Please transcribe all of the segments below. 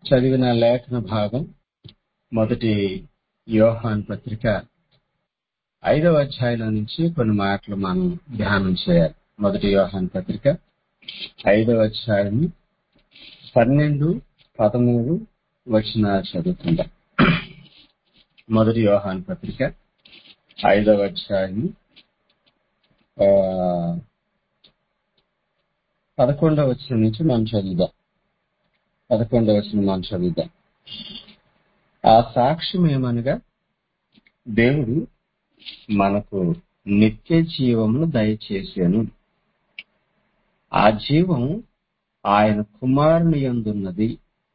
చదివిన లేఖన భాగం మొదటి యోహాన్ పత్రిక ఐదవ అధ్యాయంలో నుంచి కొన్ని మాటలు మనం ధ్యానం చేయాలి మొదటి యోహాన్ పత్రిక ఐదవ అధ్యాయం పన్నెండు పదమూడు వచ్చిన చదువుతుందా మొదటి యోహాన్ పత్రిక ఐదవ అధ్యాయం ఆ, పదకొండవ వచ్చిన నుంచి మనం చదువుదాం పదకొండవ వచ్చిన మనం చదువుదాం ఆ సాక్ష్యం ఏమనగా దేవుడు మనకు నిత్య జీవమును దయచేసాను ఆ జీవం ఆయన కుమారుని యందున్నది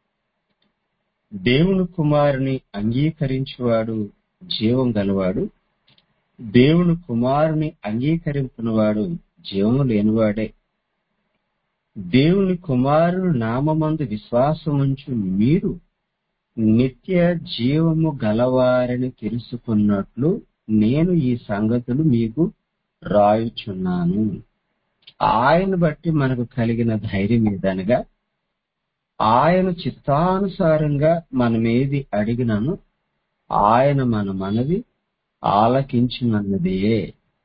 దేవుని కుమారుని అంగీకరించువాడు జీవం గలవాడు దేవుని కుమారుని అంగీకరింపునవాడు జీవము లేనివాడే దేవుని కుమారుని నామమందు విశ్వాసముంచు మీరు నిత్య జీవము గలవారని తెలుసుకున్నట్లు నేను ఈ సంగతులు మీకు రాయుచున్నాను ఆయన బట్టి మనకు కలిగిన ధైర్యం ఏదనగా ఆయన చిత్తానుసారంగా మనమేది అడిగినను ఆయన మన మనవి ఆలకించునన్నదియే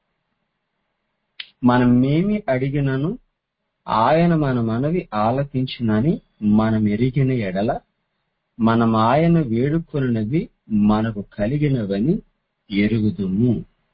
మనమేమి అడిగినను ఆయన మన మనవి ఆలకించునని మనం ఎరిగిన ఎడల మనం ఆయన వేడుకొనినవి మనకు కలిగినవని ఎరుగుదుము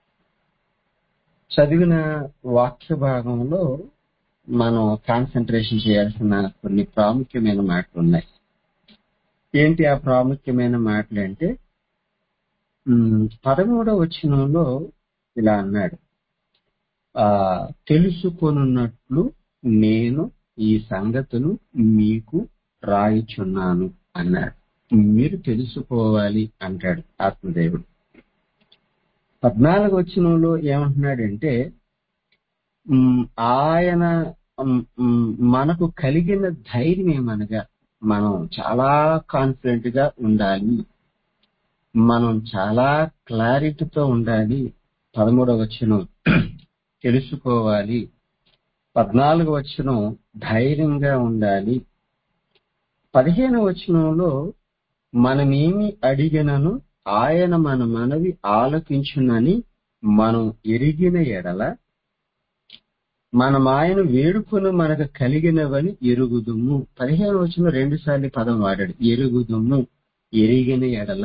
చదివిన వాక్య భాగంలో మనం కాన్సన్ట్రేషన్ చేయాల్సిన కొన్ని ప్రాముఖ్యమైన మాటలు ఉన్నాయి ఏంటి ఆ ప్రాముఖ్యమైన మాటలు అంటే ఉమ్, పదమూడవ వచనంలో ఇలా అన్నాడు ఆ తెలుసుకొనున్నట్లు నేను ఈ సంగతులు మీకు రాయిచున్నాను అన్నాడు మీరు తెలుసుకోవాలి అంటాడు ఆత్మదేవుడు పద్నాలుగు వచనంలో ఏమంటున్నాడంటే ఉమ్, ఆయన ఉమ్, ఉమ్, మనకు కలిగిన ధైర్యం ఏమనగా మనం చాలా కాన్ఫిడెంట్ గా ఉండాలి మనం చాలా క్లారిటీతో ఉండాలి పదమూడవ వచనం తెలుసుకోవాలి పద్నాలుగు వచనం ధైర్యంగా ఉండాలి పదిహేను వచనంలో మనమేమి అడిగినను ఆయన మన మనవి ఆలకించునని మనం ఎరిగిన ఎడల మనం ఆయన వేడుకొని మనకు కలిగినవని ఎరుగుదుము పదిహేను వచనం రెండు సార్లు ఈ పదం వాడాడు ఎరుగుదుము ఎరిగిన ఎడల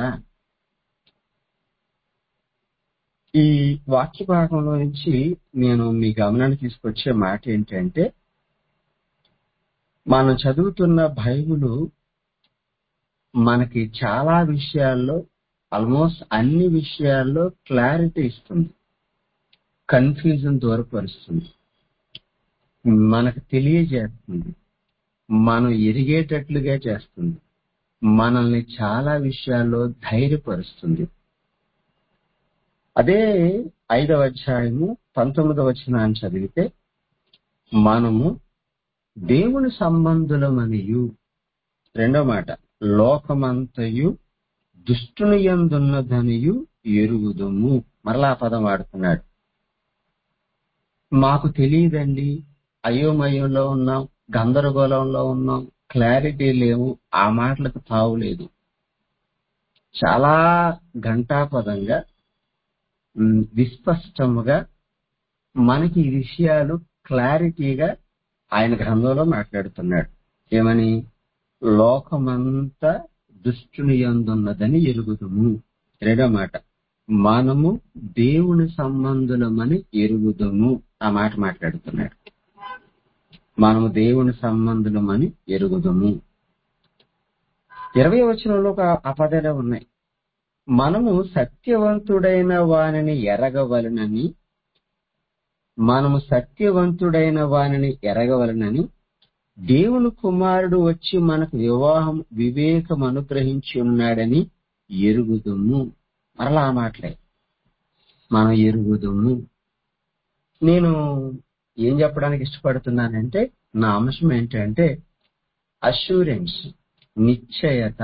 ఈ వాక్య భాగంలో నుంచి నేను మీ గమనాన్ని తీసుకొచ్చే మాట ఏంటంటే మనం చదువుతున్న బైబుల్ మనకి చాలా విషయాల్లో ఆల్మోస్ట్ అన్ని విషయాల్లో క్లారిటీ ఇస్తుంది కన్ఫ్యూజన్ దూరపరుస్తుంది మనకు తెలియజేస్తుంది మనం ఎరిగేటట్లుగా చేస్తుంది మనల్ని చాలా విషయాల్లో ధైర్యపరుస్తుంది అదే ఐదవ అధ్యాయము పంతొమ్మిదవ వచనాన్ని చదివితే మనము దేవుని సంబంధులమనియు రెండో మాట లోకమంతయు దుష్టుని యందున్నదనియు ఎరుగుదుము మరలా ఆ పదం వాడుతున్నాడు మాకు తెలియదండి అయోమయంలో ఉన్నాం గందరగోళంలో ఉన్నాం క్లారిటీ లేవు ఆ మాటలకు తావులేదు చాలా ఘంటాపదంగా ఉమ్, విస్పష్టముగా మనకి ఈ విషయాలు క్లారిటీగా ఆయన గ్రంథంలో మాట్లాడుతున్నాడు ఏమని లోకమంతా దుష్టుని యందున్నదని ఎరుగుదుము రెండో మాట మనము దేవుని సంబంధులమని ఎరుగుదుము ఆ మాట మాట్లాడుతున్నాడు మనము దేవుని సంబంధులమని ఎరుగుదుము ఇరవై వచనంలో ఒక అపదలే ఉన్నాయి మనము సత్యవంతుడైన వానిని ఎరగవలనని మనము సత్యవంతుడైన వానిని ఎరగవలనని దేవుని కుమారుడు వచ్చి మనకు వివాహం వివేకం అనుగ్రహించి ఉన్నాడని ఎరుగుదుము మరలా ఆ మాటలే మనం ఎరుగుదుము నేను ఏం చెప్పడానికి ఇష్టపడుతున్నానంటే నా అంశం ఏంటంటే అష్యూరెన్స్ నిశ్చయత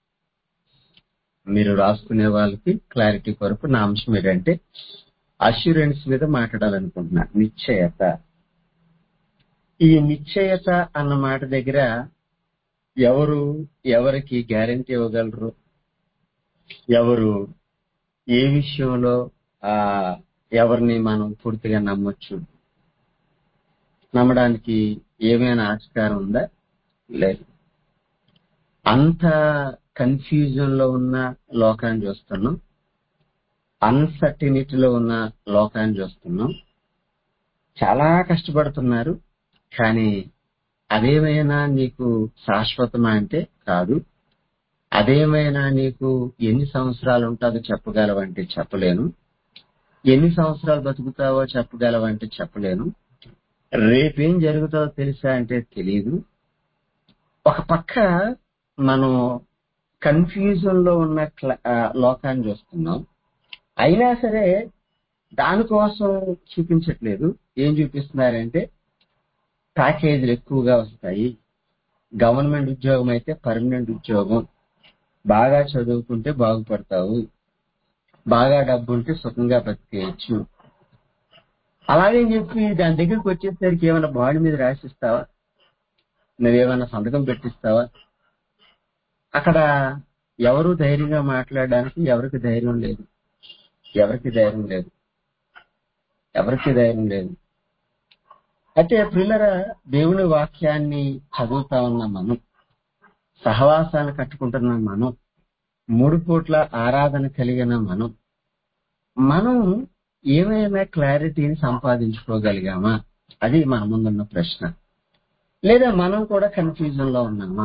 మీరు రాసుకునే వాళ్ళకి క్లారిటీ కొరకు నా అంశం ఏంటంటే అష్యూరెన్స్ మీద మాట్లాడాలనుకుంటున్నా నిశ్చయత ఈ నిశ్చయత అన్న మాట దగ్గర ఎవరు ఎవరికి గ్యారంటీ ఇవ్వగలరు ఎవరు ఏ విషయంలో ఆ ఎవరిని మనం పూర్తిగా నమ్మొచ్చు నమ్మడానికి ఏమైనా ఆస్కారం ఉందా లేదు అంత కన్ఫ్యూజన్ లో ఉన్న లోకాన్ని చూస్తున్నాం అన్సర్టినిటీలో ఉన్న లోకాన్ని చూస్తున్నాం చాలా కష్టపడుతున్నారు కానీ అదేమైనా నీకు శాశ్వతమా అంటే కాదు అదేమైనా నీకు ఎన్ని సంవత్సరాలు ఉంటుందో చెప్పగలవంటే చెప్పలేను ఎన్ని సంవత్సరాలు బతుకుతావో చెప్పగలవంటే చెప్పలేను రేపేం జరుగుతుందో తెలుసా అంటే తెలియదు ఒక పక్క మనం కన్ఫ్యూజన్ లో ఉన్న క్ల- ఆ, లోకాన్ని చూస్తున్నాం అయినా సరే దానికోసం చూపించట్లేదు ఏం చూపిస్తున్నారంటే ప్యాకేజీలు ఎక్కువగా వస్తాయి గవర్నమెంట్ ఉద్యోగం అయితే పర్మనెంట్ ఉద్యోగం బాగా చదువుకుంటే బాగుపడతావు బాగా డబ్బు ఉంటే సుఖంగా బతికేయచ్చు అలాగని చెప్పి దాని దగ్గరికి వచ్చేసరికి ఏమైనా బాడీ మీద రాసిస్తావా నువ్వేమైనా సంతకం పెట్టిస్తావా అక్కడ ఎవరు ధైర్యంగా మాట్లాడడానికి ఎవరికి ధైర్యం లేదు ఎవరికి ధైర్యం లేదు ఎవరికి ధైర్యం లేదు అయితే పిల్లల దేవుని వాక్యాన్ని చదువుతా ఉన్న మనం సహవాసాన్ని కట్టుకుంటున్న మనం మూడు పూట్ల ఆరాధన కలిగిన మనం మనం ఏమైనా క్లారిటీని సంపాదించుకోగలిగామా అది మన ముందున్న ప్రశ్న లేదా మనం కూడా కన్ఫ్యూజన్ లో ఉన్నామా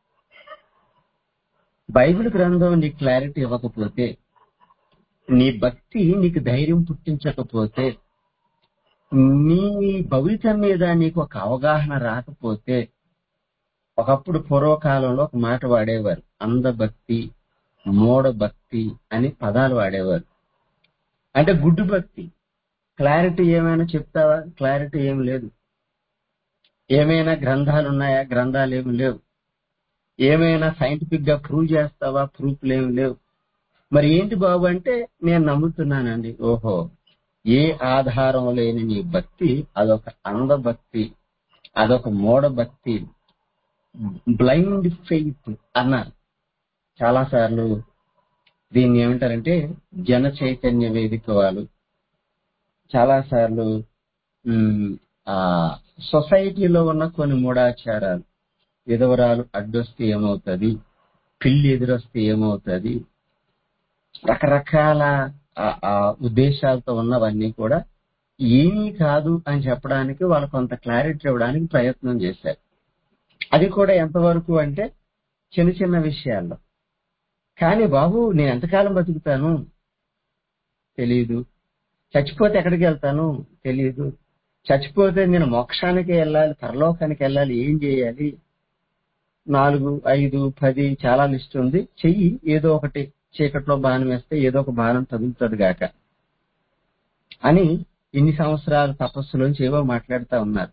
బైబిల్ గ్రంథం నీకు క్లారిటీ ఇవ్వకపోతే నీ భక్తి నీకు ధైర్యం పుట్టించకపోతే నీ భవితం మీద నీకు ఒక అవగాహన రాకపోతే ఒకప్పుడు పూర్వకాలంలో ఒక మాట వాడేవారు అందభక్తి మూఢ భక్తి అని పదాలు వాడేవారు అంటే గుడ్డు భక్తి క్లారిటీ ఏమైనా చెప్తావా క్లారిటీ ఏమి లేదు ఏమైనా గ్రంథాలు ఉన్నాయా గ్రంథాలు ఏమి లేవు ఏమైనా సైంటిఫిక్ గా ప్రూవ్ చేస్తావా ప్రూఫ్లు ఏమి లేవు మరి ఏంటి బాబు అంటే నేను నమ్ముతున్నానండి ఓహో ఏ ఆధారం లేని నీ భక్తి అదొక అంధభక్తి అదొక మూఢ భక్తి బ్లైండ్ ఫెయిత్ అన్నారు చాలా సార్లు దీన్ని ఏమంటారంటే జన చైతన్య వేదిక వాళ్ళు చాలా సార్లు ఆ సొసైటీలో ఉన్న కొన్ని మూఢాచారాలు విధవరాలు అడ్డొస్తే ఏమవుతుంది పిల్లి ఎదురొస్తే ఏమవుతుంది రకరకాల ఆ, ఆ ఉద్దేశాలతో ఉన్నవన్నీ కూడా ఏమీ కాదు అని చెప్పడానికి వాళ్ళు కొంత క్లారిటీ ఇవ్వడానికి ప్రయత్నం చేశారు అది కూడా ఎంతవరకు అంటే చిన్న చిన్న విషయాల్లో కానీ బాబు నేను ఎంతకాలం బతుకుతాను తెలియదు చచ్చిపోతే ఎక్కడికి వెళ్తాను తెలియదు చచ్చిపోతే నేను మోక్షానికి వెళ్ళాలి పరలోకానికి వెళ్ళాలి ఏం చేయాలి నాలుగు ఐదు పది చాలా లిస్ట్ ఉంది చెయ్యి ఏదో ఒకటి చీకట్లో బాణం వేస్తే ఏదో ఒక బాణం తగులుతుంది గాక అని ఇన్ని సంవత్సరాల తపస్సులోంచి ఏవో మాట్లాడుతూ ఉన్నారు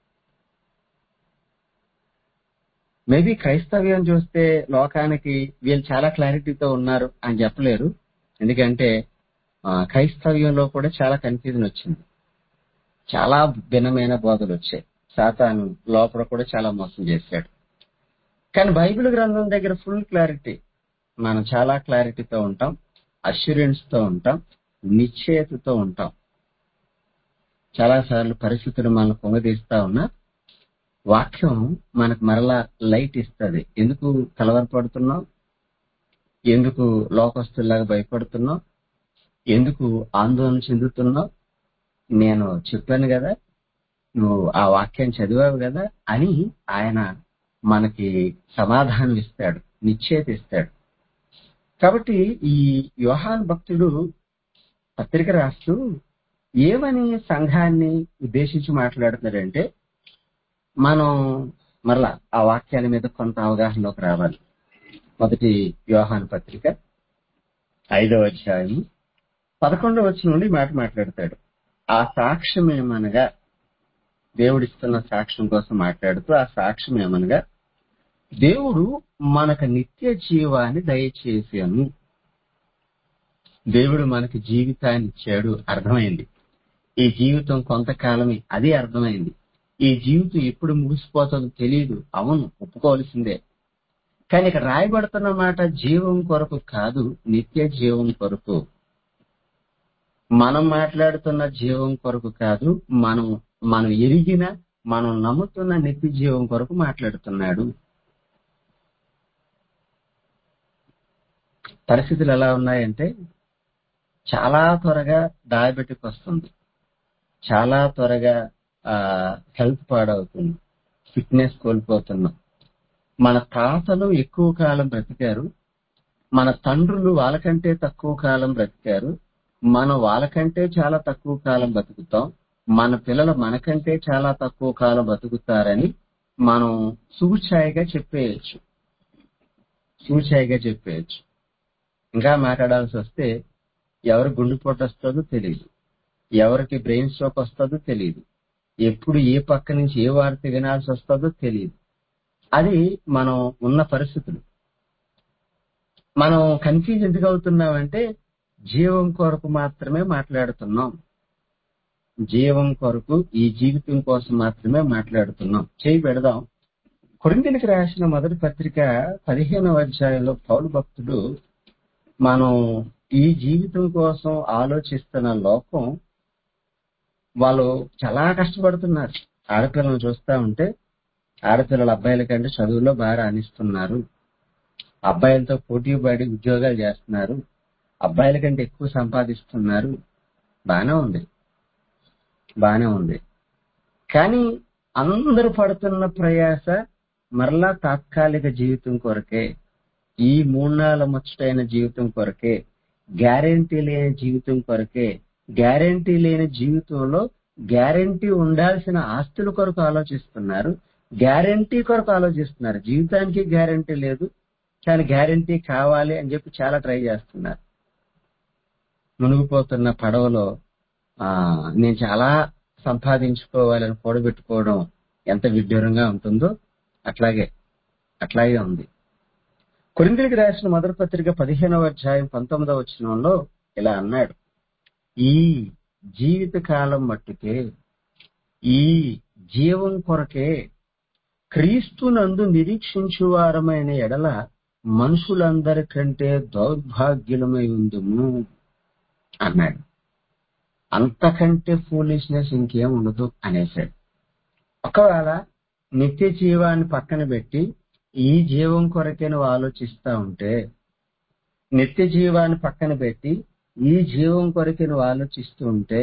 మేబీ క్రైస్తవ్యం చూస్తే లోకానికి వీళ్ళు చాలా క్లారిటీతో ఉన్నారు అని చెప్పలేరు ఎందుకంటే ఆ, క్రైస్తవ్యంలో కూడా చాలా కన్ఫ్యూజన్ వచ్చింది చాలా భిన్నమైన బోధలు వచ్చాయి సాతాను లోపల కూడా చాలా మోసం చేశాడు కానీ బైబిల్ గ్రంథం దగ్గర ఫుల్ క్లారిటీ మనం చాలా క్లారిటీతో ఉంటాం అష్యూరెన్స్ తో ఉంటాం నిశ్చయతతో ఉంటాం చాలా సార్లు పరిస్థితులు మనల్ని పొంగదీస్తా ఉన్నా వాక్యం మనకు మరలా లైట్ ఇస్తుంది ఎందుకు కలవరపడుతున్నాం ఎందుకు లోకస్తుల్లాగా భయపడుతున్నాం ఎందుకు ఆందోళన చెందుతున్నావు నేను చెప్పాను కదా నువ్వు ఆ వాక్యం చదివావు కదా అని ఆయన మనకి సమాధానం ఇస్తాడు నిశ్చేత ఇస్తాడు కాబట్టి ఈ యోహాన్ భక్తుడు పత్రిక రాస్తూ ఏమని సంఘాన్ని ఉద్దేశించి మాట్లాడుతున్నాడంటే మనం మరలా ఆ వాక్యాల మీద కొంత అవగాహనలోకి రావాలి మొదటి యోహాన్ పత్రిక ఐదవ అధ్యాయం పదకొండవ వచ్చిన నుండి ఈ మాట మాట్లాడతాడు ఆ సాక్ష్యం ఏమనగా దేవుడిస్తున్న సాక్ష్యం కోసం మాట్లాడుతూ ఆ సాక్ష్యం ఏమనగా దేవుడు మనకు నిత్య జీవాన్ని దయచేసాను దేవుడు మనకి జీవితాన్ని ఇచ్చాడు అర్థమైంది ఈ జీవితం కొంతకాలమే అది అర్థమైంది ఈ జీవితం ఎప్పుడు ముగిసిపోతుందో తెలియదు అవును ఒప్పుకోవాల్సిందే కానీ ఇక్కడ రాయబడుతున్న మాట జీవం కొరకు కాదు నిత్య జీవం కొరకు మనం మాట్లాడుతున్న జీవం కొరకు కాదు మనం మనం ఎరిగిన మనం నమ్ముతున్న నిత్య జీవం కొరకు మాట్లాడుతున్నాడు పరిస్థితులు ఎలా ఉన్నాయంటే చాలా త్వరగా డయాబెటిక్ వస్తుంది చాలా త్వరగా హెల్త్ పాడవుతుంది ఫిట్నెస్ కోల్పోతున్నాం మన తాతలు ఎక్కువ కాలం బ్రతికారు మన తండ్రులు వాళ్ళకంటే తక్కువ కాలం బ్రతికారు మనం వాళ్ళకంటే చాలా తక్కువ కాలం బతుకుతాం మన పిల్లలు మనకంటే చాలా తక్కువ కాలం బతుకుతారని మనం సూచాయిగా చెప్పేయచ్చు సూచాయిగా చెప్పేయచ్చు ఇంకా మాట్లాడాల్సి వస్తే ఎవరు గుండెపోటు వస్తుందో తెలియదు ఎవరికి బ్రెయిన్ స్ట్రోక్ వస్తుందో తెలియదు ఎప్పుడు ఏ పక్క నుంచి ఏ వార్త వినాల్సి వస్తుందో తెలియదు అది మనం ఉన్న పరిస్థితులు మనం కన్ఫ్యూజ్ ఎందుకు అవుతున్నామంటే జీవం కొరకు మాత్రమే మాట్లాడుతున్నాం జీవం కొరకు ఈ జీవితం కోసం మాత్రమే మాట్లాడుతున్నాం చేయి పెడదాం కొరింతలకు రాసిన మొదటి పత్రిక పదిహేనవ అధ్యాయంలో పౌలు భక్తుడు మనం ఈ జీవితం కోసం ఆలోచిస్తున్న లోకం వాళ్ళు చాలా కష్టపడుతున్నారు ఆడపిల్లలను చూస్తా ఉంటే ఆడపిల్లల అబ్బాయిల కంటే చదువులో బాగా రాణిస్తున్నారు అబ్బాయిలతో పోటీ పడి ఉద్యోగాలు చేస్తున్నారు అబ్బాయిల కంటే ఎక్కువ సంపాదిస్తున్నారు బానే ఉంది బానే ఉంది కానీ అందరూ పడుతున్న ప్రయాస మరలా తాత్కాలిక జీవితం కొరకే ఈ మూడు ముచ్చటైన జీవితం కొరకే గ్యారంటీ లేని జీవితం కొరకే గ్యారంటీ లేని జీవితంలో గ్యారంటీ ఉండాల్సిన ఆస్తుల కొరకు ఆలోచిస్తున్నారు గ్యారంటీ కొరకు ఆలోచిస్తున్నారు జీవితానికి గ్యారంటీ లేదు కానీ గ్యారంటీ కావాలి అని చెప్పి చాలా ట్రై చేస్తున్నారు మునిగిపోతున్న పడవలో ఆ నేను చాలా సంపాదించుకోవాలని కూడబెట్టుకోవడం ఎంత విడ్డూరంగా ఉంటుందో అట్లాగే అట్లాగే ఉంది కొరిందులకు రాసిన మొదటి పత్రిక పదిహేనవ అధ్యాయం పంతొమ్మిదవ వచనంలో ఇలా అన్నాడు ఈ జీవిత కాలం మట్టుకే ఈ జీవం కొరకే క్రీస్తునందు నిరీక్షించువారమైన ఎడల మనుషులందరికంటే దౌర్భాగ్యులమై ఉందుము అన్నాడు అంతకంటే ఫూలిష్నెస్ ఇంకేం ఉండదు అనేసాడు ఒకవేళ నిత్య జీవాన్ని పక్కన పెట్టి ఈ జీవం కొరకే నువ్వు ఆలోచిస్తా ఉంటే నిత్య జీవాన్ని పక్కన పెట్టి ఈ జీవం కొరకే నువ్వు ఆలోచిస్తూ ఉంటే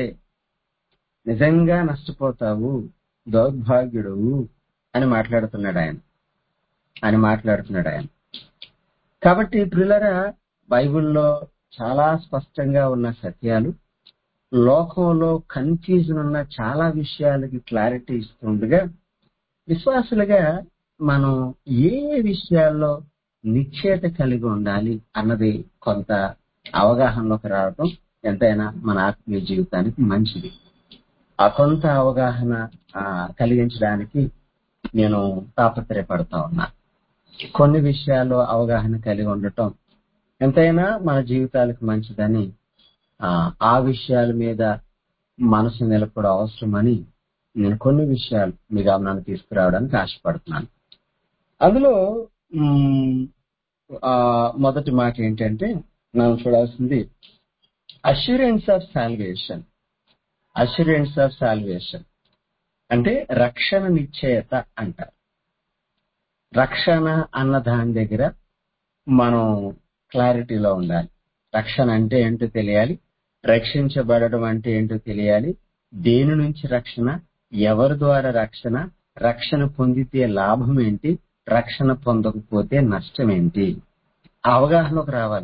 నిజంగా నష్టపోతావు దౌర్భాగ్యుడు అని మాట్లాడుతున్నాడు ఆయన అని మాట్లాడుతున్నాడు ఆయన కాబట్టి ప్రిలరా బైబిల్లో చాలా స్పష్టంగా ఉన్న సత్యాలు లోకంలో కన్ఫ్యూజన్ ఉన్న చాలా విషయాలకి క్లారిటీ ఇస్తుండగా విశ్వాసులుగా మనం ఏ విషయాల్లో నిశ్చేత కలిగి ఉండాలి అన్నది కొంత అవగాహనలోకి రావడం ఎంతైనా మన ఆత్మీయ జీవితానికి మంచిది ఆ కొంత అవగాహన ఆ, కలిగించడానికి నేను తాపత్రయపడతా ఉన్నా కొన్ని విషయాల్లో అవగాహన కలిగి ఉండటం ఎంతైనా మన జీవితాలకు మంచిదని ఆ, ఆ విషయాల మీద మనసు నిలపడం అవసరమని నేను కొన్ని విషయాలు మీ గమనాన్ని తీసుకురావడానికి ఆశపడుతున్నాను అందులో మ్, ఆ, మొదటి మాట ఏంటంటే మనం చూడాల్సింది assurance of salvation assurance of salvation అంటే రక్షణ నిశ్చయత అంటారు రక్షణ అన్న దాని దగ్గర మనం క్లారిటీలో ఉండాలి రక్షణ అంటే ఏంటో తెలియాలి రక్షించబడడం అంటే ఏంటో తెలియాలి దేని నుంచి రక్షణ ఎవరి ద్వారా రక్షణ రక్షణ పొందితే లాభం ఏంటి రక్షణ పొందకపోతే నష్టం ఏంటి ఆ అవగాహనకు రావాలి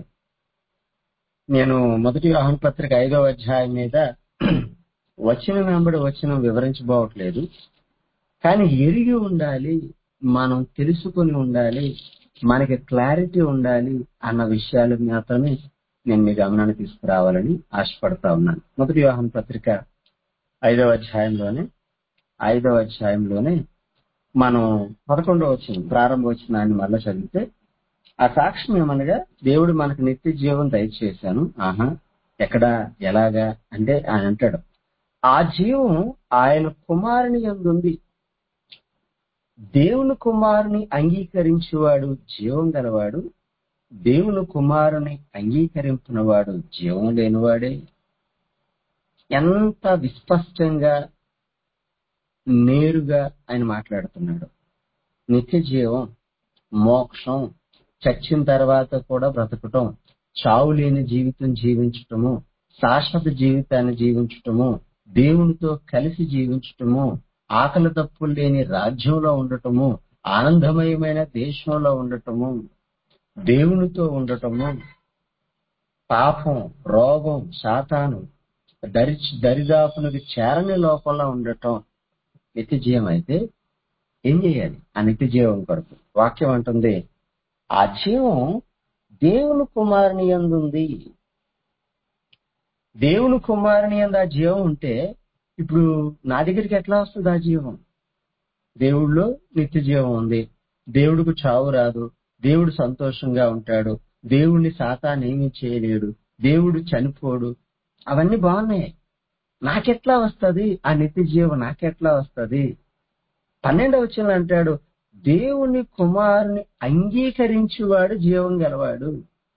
నేను మొదటి ఆహ్వాన పత్రిక ఐదవ అధ్యాయం మీద వచ్చిన వెంబడి వచ్చిన వివరించబోవట్లేదు కానీ ఎరిగి ఉండాలి మనం తెలుసుకొని ఉండాలి మనకి క్లారిటీ ఉండాలి అన్న విషయాలు మాత్రమే నేను మీ గమనాన్ని తీసుకురావాలని ఆశపడతా ఉన్నాను మొదటి వ్యవహాన పత్రిక ఐదవ అధ్యాయంలోనే ఐదవ అధ్యాయంలోనే మనం పదకొండవ వచ్చిన ప్రారంభ వచ్చినాన్ని మళ్ళీ చదివితే ఆ సాక్ష్యం ఏమనగా దేవుడు మనకు నిత్య జీవం దయచేశాను ఆహా ఎక్కడ ఎలాగా అంటే ఆయన అంటాడు ఆ జీవం ఆయన కుమారుని యందు ఉంది దేవుని కుమారుని అంగీకరించేవాడు జీవం గలవాడు దేవుని కుమారుని అంగీకరించినవాడు జీవం లేనివాడే ఎంత విస్పష్టంగా నేరుగా ఆయన మాట్లాడుతున్నాడు నిత్య జీవం మోక్షం చచ్చిన తర్వాత కూడా బ్రతకటం చావు లేని జీవితం జీవించటము శాశ్వత జీవితాన్ని జీవించటము దేవునితో కలిసి జీవించటము ఆకలి తప్పులు లేని రాజ్యంలో ఉండటము ఆనందమయమైన దేశంలో ఉండటము దేవునితో ఉండటము పాపం రోగం శాతాను దరి దరిదాపునకు చేరని లోపల ఉండటం నిత్య జీవం అయితే ఏం చేయాలి ఆ నిత్య జీవం కొరకు వాక్యం అంటుంది ఆ జీవం దేవుని కుమారుని ఉంది దేవుని కుమారుని ఎందు ఆ జీవం ఉంటే ఇప్పుడు నా దగ్గరికి ఎట్లా వస్తుంది ఆ జీవం దేవుడిలో నిత్య జీవం ఉంది దేవుడికి చావు రాదు దేవుడు సంతోషంగా ఉంటాడు దేవుడిని సాతాన్ ఏమీ చేయలేడు దేవుడు చనిపోడు అవన్నీ బాగున్నాయి నాకెట్లా వస్తది ఆ నిత్య జీవం నాకెట్లా వస్తది పన్నెండవ వచ్చిన అంటాడు దేవుని కుమారుని అంగీకరించువాడు జీవం గలవాడు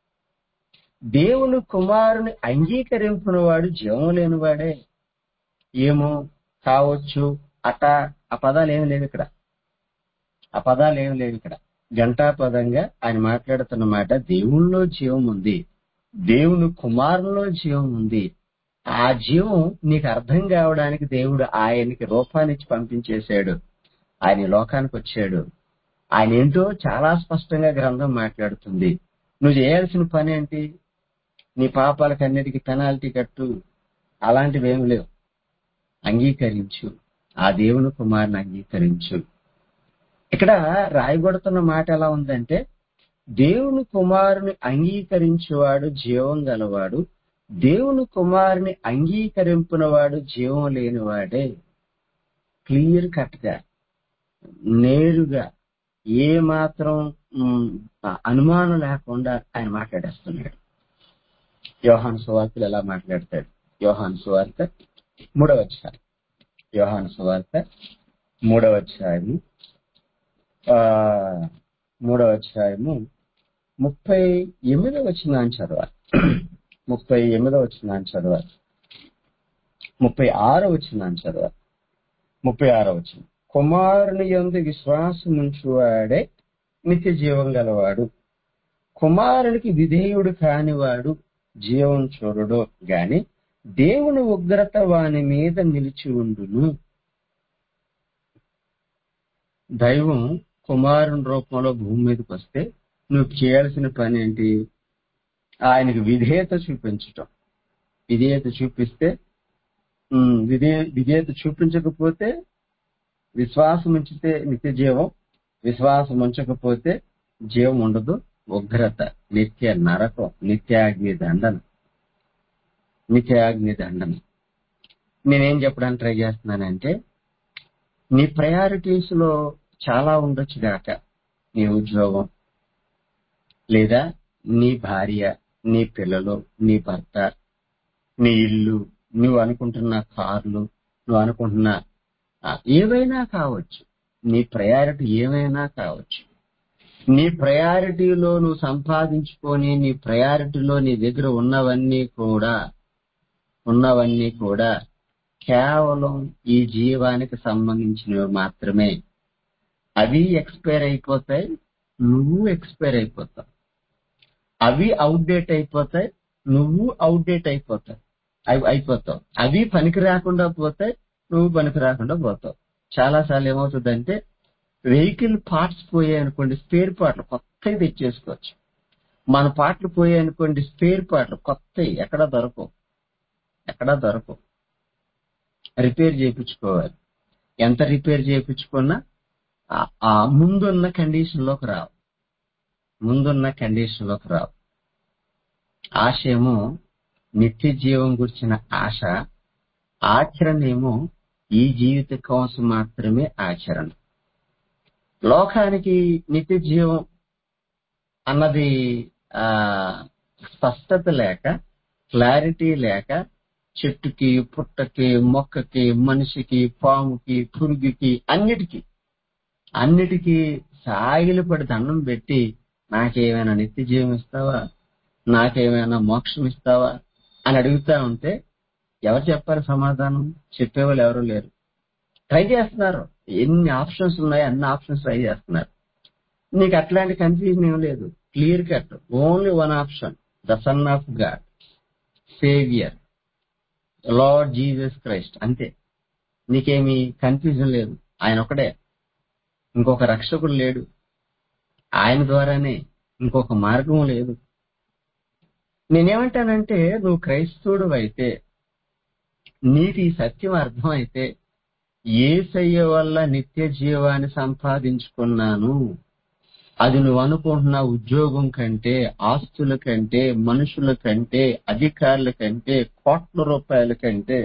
దేవుని కుమారుని అంగీకరింపునవాడు జీవం లేనివాడే ఏమో కావచ్చు అట ఆ పదాలు ఏమి లేవు ఇక్కడ ఆ పదాలు ఏమి లేవు ఇక్కడ గంటా పదంగా ఆయన మాట్లాడుతున్న మాట దేవునిలో జీవం ఉంది దేవుని కుమారులో జీవం ఉంది ఆ జీవం నీకు అర్థం కావడానికి దేవుడు ఆయనకి రూపాన్నిచ్చి పంపించేశాడు ఆయన ఈ లోకానికి వచ్చాడు ఆయన ఏంటో చాలా స్పష్టంగా గ్రంథం మాట్లాడుతుంది నువ్వు చేయాల్సిన పని ఏంటి నీ పాపాలకన్నిటికీ పెనాల్టీ కట్టు అలాంటివి ఏమి లేవు అంగీకరించు ఆ దేవుని కుమారుని అంగీకరించు ఇక్కడ రాయబడుతున్న మాట ఎలా ఉందంటే దేవుని కుమారుని అంగీకరించేవాడు జీవం గలవాడు దేవుని కుమారుని అంగీకరింపునవాడు జీవం లేనివాడే క్లియర్ కట్ గా నేరుగా ఏ మాత్రం మ్, అనుమానం లేకుండా ఆయన మాట్లాడేస్తున్నాడు యోహాను సువార్తలు ఎలా మాట్లాడతాడు యోహాను సువార్త మూడవ అధ్యాయం యోహాను సువార్త మూడవ అధ్యాయము ఆ, మూడవ అధ్యాయము ముప్పై ఎనిమిదవ వచ్చిన చదవాలి ముప్పై ఎనిమిదవ వచ్చిన చదవాలి ముప్పై ఆరో వచ్చిన చదవాలి ముప్పై ఆరో వచ్చిన కుమారుని యందు విశ్వాసం ఉంచువాడే నిత్య జీవం గలవాడు కుమారునికి విధేయుడు కానివాడు జీవం చూడడు గాని దేవుని ఉగ్రత వాని మీద నిలిచి ఉండును దైవం కుమారుని రూపంలో భూమి మీదకి వస్తే నువ్వు చేయాల్సిన పని ఏంటి ఆయనకు విధేయత చూపించటం విధేయత చూపిస్తే ఉమ్, విధే విధేయత చూపించకపోతే విశ్వాసం ఉంచితే నిత్య జీవం విశ్వాసం ఉంచకపోతే జీవం ఉండదు ఉగ్రత నిత్య నరకం నిత్యాగ్ని దండన నిత్యాగ్ని దండన నేనేం చెప్పడానికి ట్రై చేస్తున్నానంటే నీ ప్రయారిటీస్ లో చాలా ఉండొచ్చు గాక నీ ఉద్యోగం లేదా నీ భార్య నీ పిల్లలు నీ భర్త నీ ఇల్లు నువ్వు అనుకుంటున్న కార్లు నువ్వు అనుకుంటున్న ఆ, ఏవైనా కావచ్చు నీ ప్రయారిటీ ఏమైనా కావచ్చు నీ ప్రయారిటీలో నువ్వు సంపాదించుకొని నీ ప్రయారిటీలో నీ దగ్గర ఉన్నవన్నీ కూడా ఉన్నవన్నీ కూడా కేవలం ఈ జీవానికి సంబంధించినవి మాత్రమే అవి ఎక్స్పైర్ అయిపోతాయి నువ్వు ఎక్స్పైర్ అయిపోతావు అవి అవుట్డేట్ అయిపోతాయి నువ్వు అవుట్డేట్ అయిపోతావు అవి అయిపోతావు అవి పనికి రాకుండా పోతాయి నువ్వు పనికి రాకుండా పోతావు చాలా సార్లు ఏమవుతుందంటే వెహికల్ పార్ట్స్ పోయాయి అనుకోండి స్పేర్ పార్ట్లు కొత్తవి తెచ్చేసుకోవచ్చు మన పార్ట్లు పోయాయి అనుకోండి స్పేర్ పార్ట్లు కొత్తవి ఎక్కడ దొరకవు ఎక్కడ దొరకవు రిపేర్ చేయించుకోవాలి ఎంత రిపేర్ చేయించుకున్నా ఆ- ఆ ముందున్న కండిషన్ లోకి రావు ముందున్న కండిషన్ లోకి రావు ఆశ ఏమో నిత్య జీవం గురించిన ఆశ ఆచరణ ఏమో ఈ జీవిత కోసం మాత్రమే ఆచరణ లోకానికి నిత్య జీవం అన్నది ఆ స్పష్టత లేక క్లారిటీ లేక చెట్టుకి పుట్టకి మొక్కకి మనిషికి పాముకి పురుగుకి అన్నిటికీ అన్నిటికీ సాగిలపడి దండం పెట్టి నాకేమైనా నిత్య జీవం ఇస్తావా నాకేమైనా మోక్షం ఇస్తావా అని అడుగుతా ఉంటే ఎవరు చెప్పారు సమాధానం చెప్పేవాళ్ళు ఎవరు లేరు ట్రై చేస్తున్నారు ఎన్ని ఆప్షన్స్ ఉన్నాయో అన్ని ఆప్షన్స్ ట్రై చేస్తున్నారు నీకు అట్లాంటి కన్ఫ్యూజన్ ఏం లేదు clear cut only one option the son of God savior Lord Jesus Christ అంతే నీకేమి కన్ఫ్యూజన్ లేదు ఆయన ఒకడే ఇంకొక రక్షకుడు లేడు ఆయన ద్వారానే ఇంకొక మార్గం లేదు నేనేమంటానంటే నువ్వు క్రైస్తవుడు అయితే నీకు ఈ సత్యం అర్థమైతే ఏసయ్య వల్ల నిత్య జీవాన్ని సంపాదించుకున్నాను అది నువ్వు అనుకుంటున్న ఉద్యోగం కంటే ఆస్తుల కంటే మనుషుల కంటే అధికారుల కంటే కోట్ల రూపాయల కంటే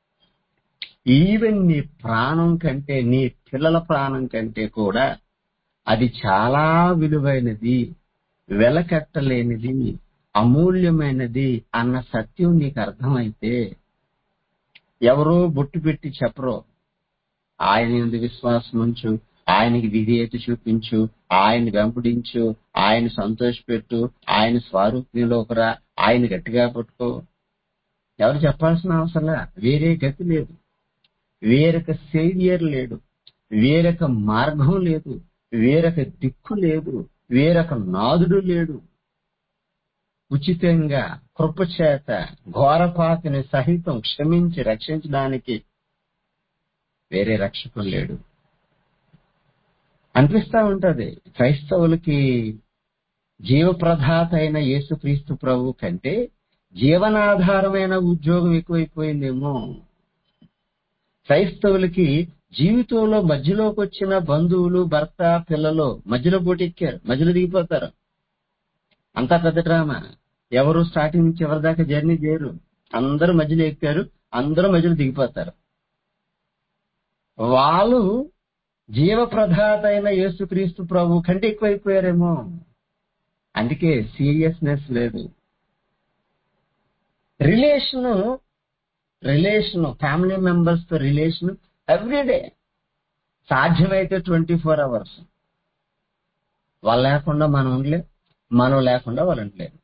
ఈవెన్ నీ ప్రాణం కంటే నీ పిల్లల ప్రాణం కంటే కూడా అది చాలా విలువైనది వెలకట్టలేనిది అమూల్యమైనది అన్న సత్యం నీకు అర్థమైతే ఎవరో బొట్టు పెట్టి చెప్పరో ఆయన ఎందు విశ్వాసం ఉంచు ఆయనకి విధేయత చూపించు ఆయన వెంబడించు ఆయన సంతోషపెట్టు ఆయన స్వారూప్యంలోకి రా ఆయన గట్టిగా పట్టుకో ఎవరు చెప్పాల్సిన అవసరంలా వేరే గతి లేదు వేరొక సేవియర్ లేడు వేరొక మార్గం లేదు వేరొక దిక్కు లేదు వేరొక నాదుడు లేడు ఉచితంగా కృపచేత ఘోరపాతిని సహితం క్షమించి రక్షించడానికి వేరే రక్షకుడు లేడు అనిపిస్తా ఉంటది క్రైస్తవులకి జీవప్రదాత అయిన యేసుక్రీస్తు ప్రభు కంటే జీవనాధారమైన ఉద్యోగం ఎక్కువైపోయిందేమో క్రైస్తవులకి జీవితంలో మధ్యలోకి వచ్చిన బంధువులు భర్త పిల్లలు మధ్యలో పోటెక్కారు మధ్యలో దిగిపోతారు అంతా పెద్ద డ్రామా ఎవరు స్టార్టింగ్ నుంచి ఎవరి దాకా జర్నీ చేయరు అందరూ మధ్యలో ఎక్కారు అందరూ మధ్యలో దిగిపోతారు వాళ్ళు జీవప్రదాత అయిన యేసుక్రీస్తు ప్రభు కంటే ఎక్కువైపోయారేమో అందుకే సీరియస్నెస్ లేదు రిలేషన్ రిలేషన్ ఫ్యామిలీ మెంబర్స్ తో రిలేషన్ ఎవ్రీడే సాధ్యమైతే ట్వంటీ ఫోర్ అవర్స్ వాళ్ళు లేకుండా మనం ఉండలేం మనం లేకుండా వాళ్ళు ఉండలేరు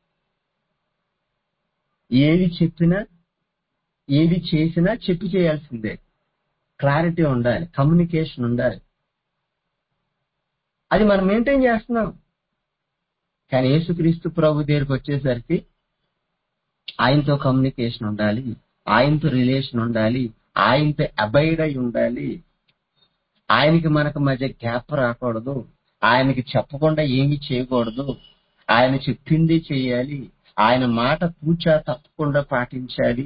ఏది చెప్పినా ఏది చేసినా చెప్పి చేయాల్సిందే క్లారిటీ ఉండాలి కమ్యూనికేషన్ ఉండాలి అది మనం మెయింటైన్ చేస్తున్నాం కానీ యేసుక్రీస్తు ప్రభు దగ్గరికి వచ్చేసరికి ఆయనతో కమ్యూనికేషన్ ఉండాలి ఆయనతో రిలేషన్ ఉండాలి ఆయనతో అబైడ్ అయి ఉండాలి ఆయనకి మనకు మధ్య గ్యాప్ రాకూడదు ఆయనకి చెప్పకుండా ఏమి చేయకూడదు ఆయన చెప్పింది చేయాలి ఆయన మాట పూచా తప్పకుండా పాటించాలి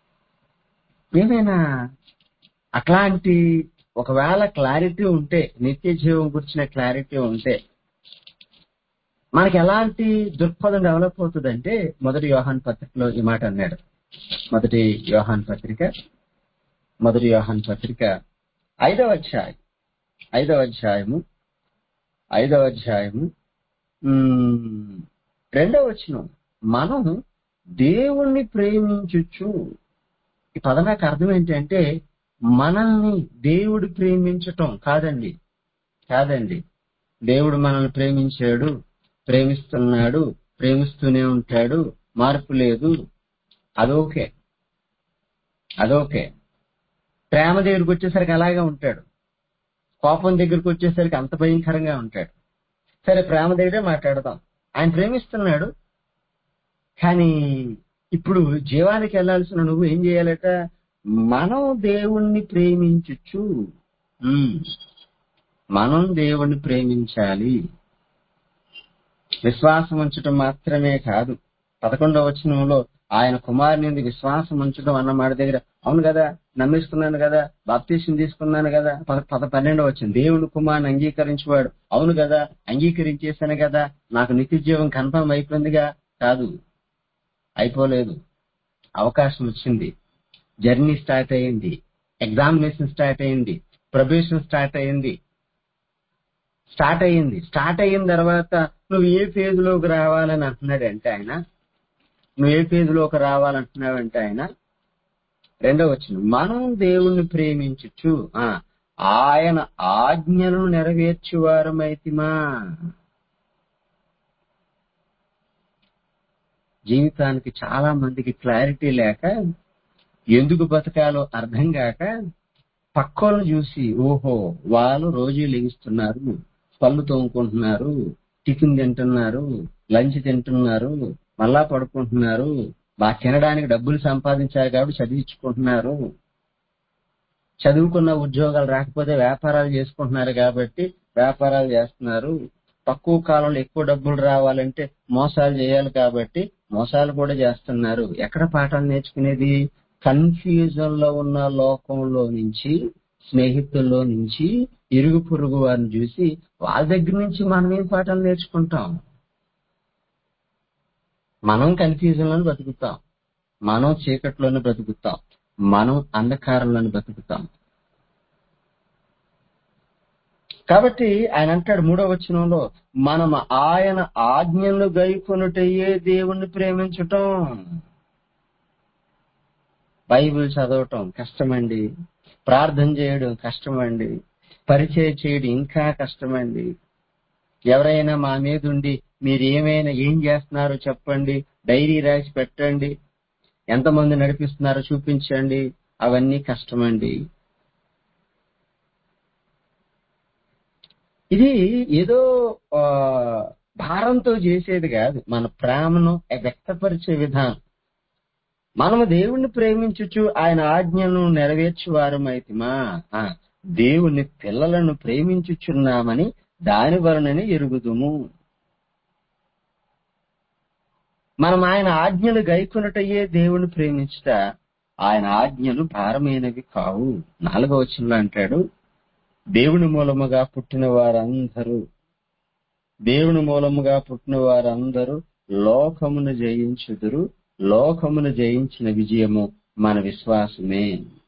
ఏమైనా అట్లాంటి ఒకవేళ క్లారిటీ ఉంటే నిత్య జీవం గురించిన క్లారిటీ ఉంటే మనకి ఎలాంటి దృక్పథం డెవలప్ అవుతుందంటే మొదటి యోహాన్ పత్రికలో ఈ మాట అన్నాడు మొదటి యోహాన్ పత్రిక మొదటి యోహాన్ పత్రిక ఐదవ అధ్యాయం ఐదవ అధ్యాయము ఐదవ అధ్యాయము ఉమ్, రెండవ వచనం మనం దేవుణ్ణి ప్రేమించుచు ఈ పదం నాకు అర్థం ఏంటంటే మనల్ని దేవుడు ప్రేమించటం కాదండి కాదండి దేవుడు మనల్ని ప్రేమించాడు ప్రేమిస్తున్నాడు ప్రేమిస్తూనే ఉంటాడు మార్పు లేదు అదోకే అదోకే ప్రేమ దగ్గరికి వచ్చేసరికి అలాగే ఉంటాడు కోపం దగ్గరికి వచ్చేసరికి అంత భయంకరంగా ఉంటాడు సరే ప్రేమ దగ్గరే మాట్లాడదాం ఆయన ప్రేమిస్తున్నాడు కానీ ఇప్పుడు జీవానికి వెళ్ళాల్సిన నువ్వు ఏం చేయాలట మనం దేవుణ్ణి ప్రేమించుచు ఉమ్. మనం దేవుణ్ణి ప్రేమించాలి విశ్వాసం ఉంచడం మాత్రమే కాదు పదకొండవ వచనంలో ఆయన కుమారుని మీద విశ్వాసం ఉంచడం అన్న మాట దగ్గర అవును కదా నమ్మేసుకున్నాను కదా బాప్తీసం తీసుకున్నాను కదా పద పద పన్నెండవ వచ్చింది దేవుని కుమారుని అంగీకరించేవాడు అవును కదా అంగీకరించేశాను కదా నాకు నిత్య జీవం కన్ఫర్మ్ అయిపోయిందిగా కాదు అయిపోలేదు అవకాశం వచ్చింది జర్నీ స్టార్ట్ అయింది ఎగ్జామినేషన్ స్టార్ట్ అయింది ప్రొబేషన్ స్టార్ట్ అయింది స్టార్ట్ అయ్యింది స్టార్ట్ అయిన తర్వాత నువ్వు ఏ ఫేజ్ లోకి రావాలని అంటున్నాడంటే ఆయన నువ్వు ఏ ఫేజ్ లోకి రావాలంటున్నావంటే ఆయన రెండో వచ్చిన మనం దేవుణ్ణి ప్రేమించచ్చు ఆ ఆయన ఆజ్ఞలను నెరవేర్చువారమైతిమా జీవితానికి చాలా మందికి క్లారిటీ లేక ఎందుకు బతకాలో అర్థం కాక పక్కోళ్ళు చూసి ఓహో వాళ్ళు రోజు లెగిస్తున్నారు పళ్ళు తోముకుంటున్నారు టిఫిన్ తింటున్నారు లంచ్ తింటున్నారు మళ్ళా పడుకుంటున్నారు బాగా తినడానికి డబ్బులు సంపాదించారు కాబట్టి చదివించుకుంటున్నారు చదువుకున్న ఉద్యోగాలు రాకపోతే వ్యాపారాలు చేసుకుంటున్నారు కాబట్టి వ్యాపారాలు చేస్తున్నారు తక్కువ కాలంలో ఎక్కువ డబ్బులు రావాలంటే మోసాలు చేయాలి కాబట్టి మోసాలు కూడా చేస్తున్నారు ఎక్కడ పాఠాలు నేర్చుకునేది కన్ఫ్యూజన్ లో ఉన్న లోకంలో నుంచి స్నేహితుల్లో నుంచి ఇరుగు పొరుగు వారిని చూసి వాళ్ళ దగ్గర నుంచి మనం ఏం పాఠాలు నేర్చుకుంటాం మనం కన్ఫ్యూజన్ లోనే బతుకుతాం మనం చీకట్లోనే బ్రతుకుతాం మనం అంధకారంలోనే బతుకుతాం కాబట్టి ఆయన అంటాడు మూడో వచనంలో మనం ఆయన ఆజ్ఞలను గైకొనుటయే దేవుణ్ణి ప్రేమించటం బైబిల్ చదవటం కష్టమండి ప్రార్థన చేయడం కష్టమండి పరిచయం చేయడం ఇంకా కష్టమండి ఎవరైనా మా మీద ఉండి మీరు ఏమైనా ఏం చేస్తున్నారో చెప్పండి డైరీ రాసి పెట్టండి ఎంతమంది నడిపిస్తున్నారో చూపించండి అవన్నీ కష్టమండి ఇది ఏదో ఆ, భారంతో చేసేది కాదు మన ప్రేమను వ్యక్తపరిచే విధానం మనము దేవుణ్ణి ప్రేమించుచు ఆయన ఆజ్ఞను నెరవేర్చు వారమైతిమా ఆ, దేవుని పిల్లలను ప్రేమించుచున్నామని దాని వలననే ఎరుగుదుము మనం ఆయన ఆజ్ఞలు గైకొనటయే దేవుని ప్రేమించుట ఆయన ఆజ్ఞలు భారమైనవి కావు నాలుగవ వచనంలో అంటాడు దేవుని మూలముగా పుట్టిన వారందరూ దేవుని మూలముగా పుట్టిన వారందరూ లోకమును జయించుదురు లోకమును జయించిన విజయము మన విశ్వాసమే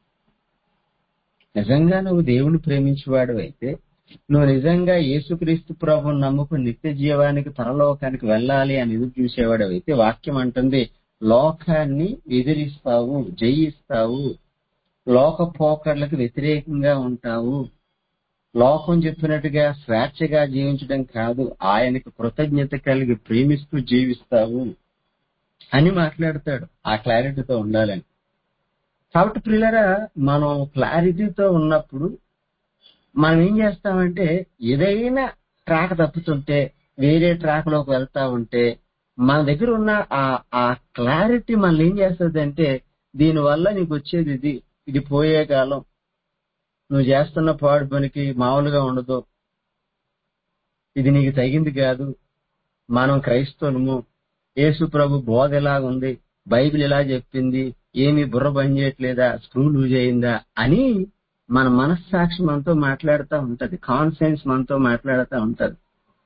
నిజంగా నువ్వు దేవుని ప్రేమించేవాడు అయితే నువ్వు నిజంగా యేసుక్రీస్తు ప్రభుని నమ్ముకుని నిత్య జీవానికి పరలోకానికి వెళ్ళాలి అని ఎదురు చూసేవాడు అయితే వాక్యం అంటుంది లోకాన్ని ఎదిరిస్తావు జయిస్తావు లోక పోకడలకు వ్యతిరేకంగా ఉంటావు లోకం చెప్పినట్టుగా స్వేచ్ఛగా జీవించడం కాదు ఆయనకు కృతజ్ఞత కలిగి ప్రేమిస్తూ జీవిస్తావు అని మాట్లాడతాడు ఆ క్లారిటీతో ఉండాలని కాబట్టి ప్రియులరా మనం క్లారిటీతో ఉన్నప్పుడు మనం ఏం చేస్తామంటే ఏదైనా ట్రాక్ తప్పుతుంటే వేరే ట్రాక్ లోకి వెళ్తా ఉంటే మన దగ్గర ఉన్న ఆ ఆ క్లారిటీ మనల్ని ఏం చేస్తుంది అంటే దీనివల్ల నీకు వచ్చేది ఇది ఇది పోయే కాలం నువ్వు చేస్తున్న పాడు పనికి మామూలుగా ఉండదు ఇది నీకు తగింది కాదు మనం క్రైస్తవులము యేసు ప్రభు బోధ ఎలా ఉంది బైబిల్ ఎలా చెప్పింది ఏమి బుర్ర పని చేయట్లేదా స్క్రూ లూజ్ అయిందా అని మన మనస్సాక్షి మనతో మాట్లాడుతూ ఉంటది కాన్సెన్స్ మనతో మాట్లాడుతూ ఉంటది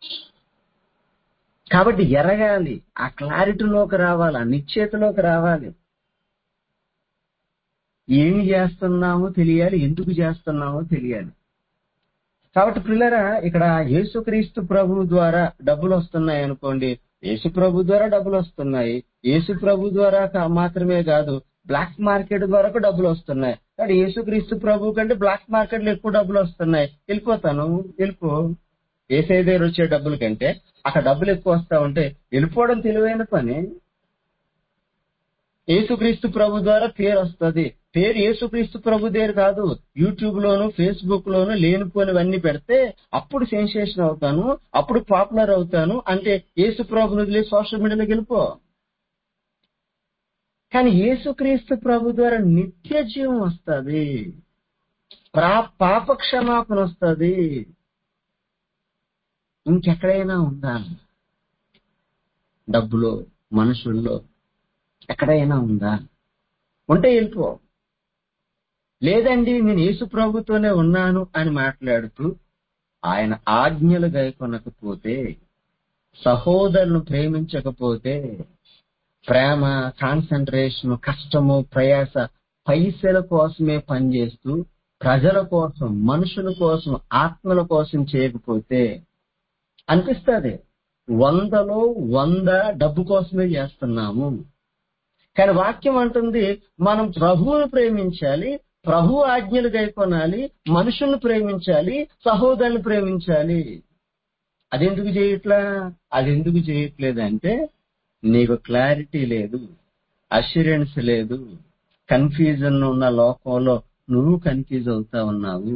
కాబట్టి ఎరగాలి ఆ క్లారిటీలోకి రావాలి ఆ నిశ్చేతలోకి రావాలి ఏమి చేస్తున్నామో తెలియాలి ఎందుకు చేస్తున్నామో తెలియాలి కాబట్టి పిల్లరా ఇక్కడ యేసుక్రీస్తు ప్రభు ద్వారా డబ్బులు వస్తున్నాయి అనుకోండి యేసు ప్రభు ద్వారా డబ్బులు వస్తున్నాయి యేసు ప్రభు ద్వారా కా- మాత్రమే కాదు బ్లాక్ మార్కెట్ ద్వారా కూడా డబ్బులు వస్తున్నాయి కాబట్టి యేసుక్రీస్తు ప్రభు కంటే బ్లాక్ మార్కెట్ లో ఎక్కువ డబ్బులు వస్తున్నాయి వెళ్ళిపోతాను వెళ్ళిపో ఏసై దగ్గర వచ్చే డబ్బుల కంటే అక్కడ డబ్బులు ఎక్కువ వస్తా ఉంటే వెళ్ళిపోవడం తెలివైన పని యేసుక్రీస్తు ప్రభు ద్వారా పేరు వస్తుంది పేరు యేసుక్రీస్తు ప్రభు దగ్గర కాదు యూట్యూబ్ లోను ఫేస్బుక్ లోను లేనిపోనివన్నీ పెడితే అప్పుడు సెన్సేషన్ అవుతాను అప్పుడు పాపులర్ అవుతాను అంటే యేసు ప్రభుని వదిలే సోషల్ మీడియాలోకి వెళ్ళిపో కానీ యేసుక్రీస్తు ప్రభు ద్వారా నిత్య జీవం వస్తుంది పాప క్షమాపణ వస్తుంది ఇంకెక్కడైనా ఉందా డబ్బులో మనుషుల్లో ఎక్కడైనా ఉందా ఉంటే వెళ్ళిపో లేదండి నేను యేసు ప్రభుతోనే ఉన్నాను అని మాట్లాడుతూ ఆయన ఆజ్ఞలు గైకొనకపోతే సహోదరులను ప్రేమించకపోతే ప్రేమ కాన్సన్ట్రేషన్ కష్టము ప్రయాస పైసల కోసమే పనిచేస్తూ ప్రజల కోసం మనుషుల కోసం ఆత్మల కోసం చేయకపోతే అనిపిస్తుంది వందలో వంద డబ్బు కోసమే చేస్తున్నాము కానీ వాక్యం అంటుంది మనం ప్రభువును ప్రేమించాలి ప్రభు ఆజ్ఞలు గైకొనాలి మనుషుల్ని ప్రేమించాలి సహోదరుని ప్రేమించాలి అదెందుకు చేయట్లా అదెందుకు చేయట్లేదంటే నీకు క్లారిటీ లేదు అష్యూరెన్స్ లేదు కన్ఫ్యూజన్ ఉన్న లోకంలో నువ్వు కన్ఫ్యూజ్ అవుతా ఉన్నావు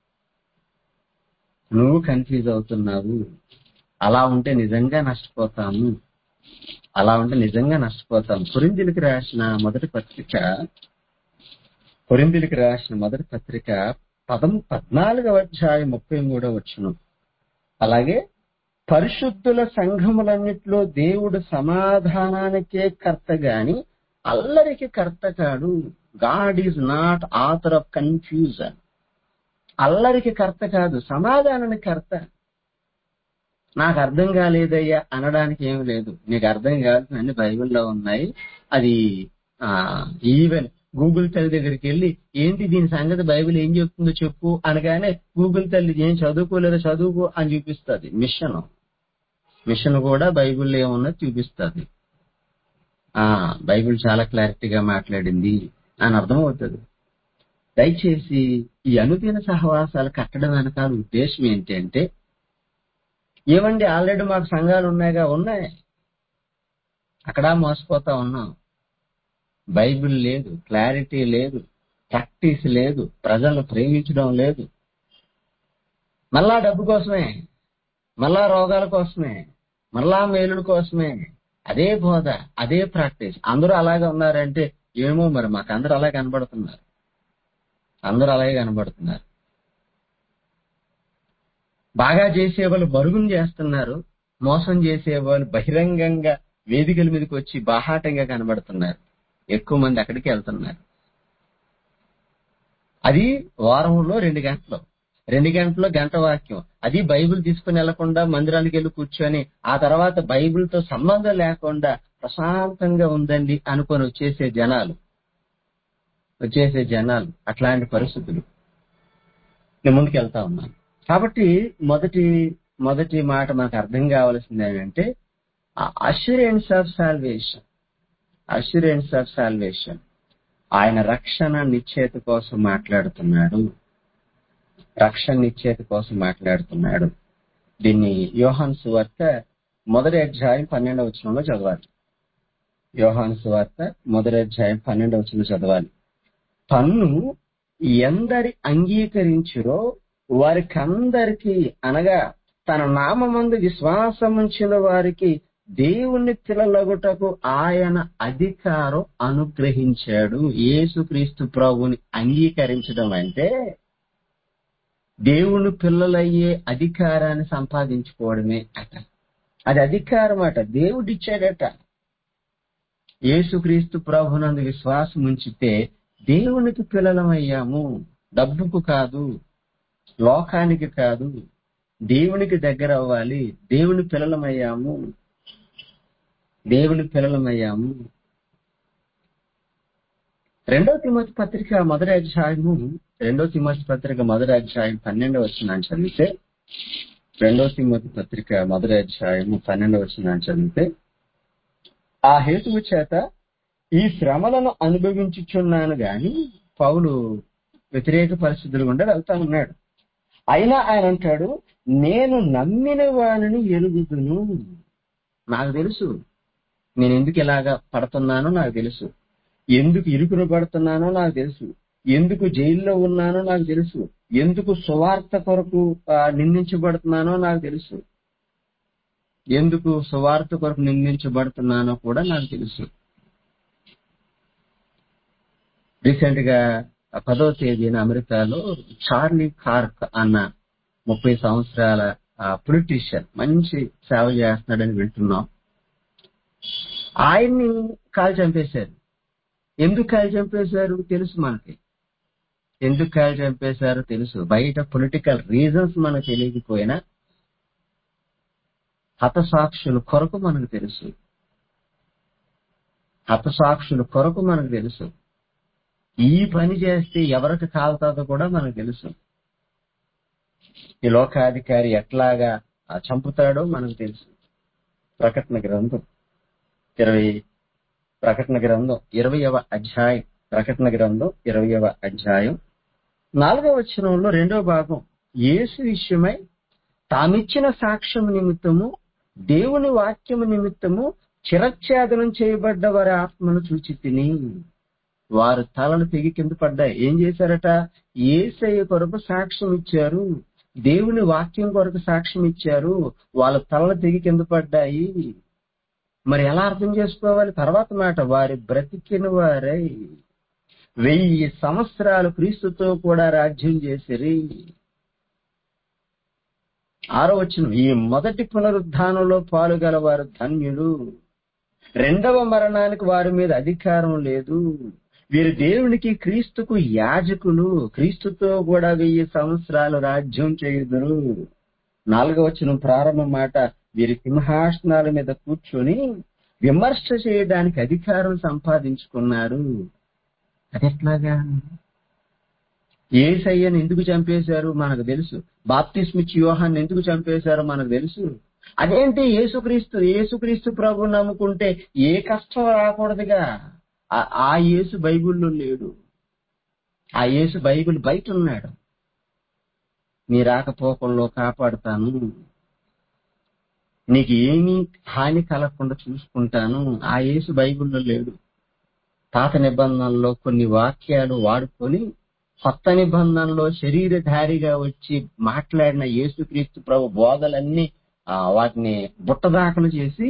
నువ్వు కన్ఫ్యూజ్ అవుతున్నావు అలా ఉంటే నిజంగా నష్టపోతాము అలా ఉంటే నిజంగా నష్టపోతాం కొరిందులకి రాసిన మొదటి పత్రిక కొరిందులకి రాసిన మొదటి పత్రిక పదం పద్నాలుగవ అధ్యాయం ముప్పై మూడవ వచ్చును అలాగే పరిశుద్ధుల సంఘములన్నిట్లో దేవుడు సమాధానానికే కర్త గాని అల్లరికి కర్త కాడు God is not author of confusion అల్లరికి కర్త కాదు సమాధానానికి కర్త నాకు అర్థం కాలేదయ్యా అనడానికి ఏమి లేదు నీకు అర్థం కాదు అన్ని బైబిల్లో ఉన్నాయి అది ఈవెన్ గూగుల్ తల్లి దగ్గరికి వెళ్ళి ఏంటి దీని సంగతి బైబిల్ ఏం చెప్తుందో చెప్పు అనగానే గూగుల్ తల్లి ఏం చదువుకోలేదో చదువుకో అని చూపిస్తుంది మిషన్ మిషన్ కూడా బైబిల్లో ఏమున్నది చూపిస్తుంది ఆ బైబిల్ చాలా క్లారిటీగా మాట్లాడింది అని అర్థమవుతుంది దయచేసి ఈ అనుదిన సహవాసాలు కట్టడం వెనకాల ఉద్దేశం ఏంటి అంటే ఏమండి ఆల్రెడీ మాకు సంఘాలు ఉన్నాయిగా ఉన్నాయి అక్కడ మోసపోతా ఉన్నాం బైబిల్ లేదు క్లారిటీ లేదు ప్రాక్టీస్ లేదు ప్రజలను ప్రేమించడం లేదు మళ్ళా డబ్బు కోసమే మళ్ళా రోగాల కోసమే మళ్ళా మేలుల కోసమే అదే బోధ అదే ప్రాక్టీస్ అందరూ అలాగే ఉన్నారంటే ఏమో మరి మాకు అందరూ అలాగే కనబడుతున్నారు అందరూ అలాగే కనబడుతున్నారు బాగా చేసేవాళ్ళు మరుగును చేస్తున్నారు మోసం చేసేవాళ్ళు బహిరంగంగా వేదికల మీదకి వచ్చి బాహాటంగా కనబడుతున్నారు ఎక్కువ మంది అక్కడికి వెళ్తున్నారు అది వారంలో రెండు గంటలు రెండు గంటల్లో గంట వాక్యం అది బైబిల్ తీసుకుని వెళ్లకుండా మందిరానికి వెళ్ళి కూర్చొని ఆ తర్వాత బైబిల్తో సంబంధం లేకుండా ప్రశాంతంగా ఉందండి అనుకొని వచ్చేసే జనాలు వచ్చేసే జనాలు అట్లాంటి పరిస్థితులు నేను ముందుకు వెళ్తా ఉన్నాను కాబట్టి మొదటి మొదటి మాట మనకు అర్థం కావాల్సింది ఏంటంటే assurance of salvation assurance of salvation ఆయన రక్షణ నిశ్చేత కోసం మాట్లాడుతున్నాడు రక్షణ నిశ్చేత కోసం మాట్లాడుతున్నాడు దీన్ని యోహాన్ సువార్త మొదటి అధ్యాయం పన్నెండవ వచనంలో చదవాలి యోహాన్ సువార్త మొదటి అధ్యాయం పన్నెండవ వచనంలో చదవాలి తన్ను ఎందరి అంగీకరించురో వారికందరికి అనగా తన నామందు విశ్వాసం ఉంచిన వారికి దేవుని పిల్లలగుటకు ఆయన అధికారం అనుగ్రహించాడు యేసుక్రీస్తు ప్రభుని అంగీకరించడం అంటే దేవుని పిల్లలయ్యే అధికారాన్ని సంపాదించుకోవడమే అట అది అధికారం అట దేవుడిచ్చాడట యేసుక్రీస్తు ప్రభునందు విశ్వాసం ఉంచితే దేవునికి పిల్లలమయ్యాము డబ్బుకు కాదు లోకానికి కాదు దేవునికి దగ్గర అవ్వాలి దేవుని పిల్లలమయ్యాము దేవుని పిల్లలమయ్యాము రెండో తిమ్మతి పత్రిక మొదటి అధ్యాయము రెండో తిమ్మతి పత్రిక మొదటి అధ్యాయం పన్నెండవ వచ్చినాన్ని చదివితే రెండో తిమ్మతి పత్రిక మొదటి అధ్యాయము పన్నెండవ వచ్చినాన్ని చదివితే ఆ హేతువు చేత ఈ శ్రమలను అనుభవించుచున్నాను గాని పౌలు వ్యతిరేక పరిస్థితులు గుండా వెళ్తా ఉన్నాడు అయినా ఆయన అంటాడు నేను నమ్మిన వానిని ఎరుగుదును నాకు తెలుసు నేను ఎందుకు ఇలాగా పడుతున్నానో నాకు తెలుసు ఎందుకు ఇరుకును పడుతున్నానో నాకు తెలుసు ఎందుకు జైల్లో ఉన్నానో నాకు తెలుసు ఎందుకు సువార్త కొరకు నిందించబడుతున్నానో నాకు తెలుసు ఎందుకు సువార్త కొరకు నిందించబడుతున్నానో కూడా నాకు తెలుసు రీసెంట్ గా పదో తేదీన అమెరికాలో చార్లీ కార్క్ అన్న ముప్పై సంవత్సరాల పొలిటీషియన్ మంచి సేవ చేస్తున్నాడని వింటున్నాం ఆయన్ని కాల్ చంపేశారు ఎందుకు కాల్ చంపేశారు తెలుసు మనకి ఎందుకు కాల్ చంపేశారో తెలుసు బయట పొలిటికల్ రీజన్స్ మనకు తెలియకపోయినా హతసాక్షుల కొరకు మనకు తెలుసు హతసాక్షుల కొరకు మనకు తెలుసు ఈ పని చేస్తే ఎవరికి కాలుతుందో కూడా మనకు తెలుసు ఈ లోకాధికారి ఎట్లాగా చంపుతాడో మనకు తెలుసు ప్రకటన గ్రంథం ఇరవై ప్రకటన గ్రంథం ఇరవయవ అధ్యాయం ప్రకటన గ్రంథం ఇరవయవ అధ్యాయం నాలుగవ వచనంలో రెండవ భాగం యేసు విషయమై తామిచ్చిన సాక్ష్యం నిమిత్తము దేవుని వాక్యము నిమిత్తము చిరచ్ఛేదనం చేయబడ్డ వారి ఆత్మను చూచి తిని వారు తలలు తెగి కింద పడ్డాయి ఏం చేశారట ఏసయ్య కొరకు సాక్ష్యం ఇచ్చారు దేవుని వాక్యం కొరకు సాక్ష్యం ఇచ్చారు వాళ్ళ తలలు తెగి కింద పడ్డాయి మరి ఎలా అర్థం చేసుకోవాలి తర్వాత మాట వారి బ్రతికిన వారై వెయ్యి సంవత్సరాలు క్రీస్తుతో కూడా రాజ్యం చేసిరి ఆరో వచ్చిన ఈ మొదటి పునరుద్ధానంలో పాలుగల వారు ధన్యులు రెండవ మరణానికి వారి మీద అధికారం లేదు వీరు దేవునికి క్రీస్తుకు యాజకులు క్రీస్తుతో కూడా వెయ్యి సంవత్సరాలు రాజ్యం చేయుదురు నాలుగవ వచ్చిన ప్రారంభ మాట వీరి సింహాసనాల మీద కూర్చొని విమర్శ చేయడానికి అధికారం సంపాదించుకున్నారు అదెట్లాగా ఏసయ్యను ఎందుకు చంపేశారు మనకు తెలుసు బాప్తిస్మిచ్ యోహాన్ని ఎందుకు చంపేశారో మనకు తెలుసు అదేంటి యేసుక్రీస్తు యేసుక్రీస్తు ప్రభు నమ్ముకుంటే ఏ కష్టం రాకూడదుగా ఆ- ఆ యేసు బైబిల్లో లేడు ఆ యేసు బైబిల్ బయట ఉన్నాడు నీ రాకపోకల్లో కాపాడుతాను నీకు ఏమీ హాని కలగకుండా చూసుకుంటాను ఆ యేసు బైబిల్లో లేడు పాత నిబంధనలో కొన్ని వాక్యాలు వాడుకొని కొత్త నిబంధనలో శరీరధారిగా వచ్చి మాట్లాడిన యేసుక్రీస్తు ప్రభు బోధలన్నీ ఆ, వాటిని బుట్టదాఖలు చేసి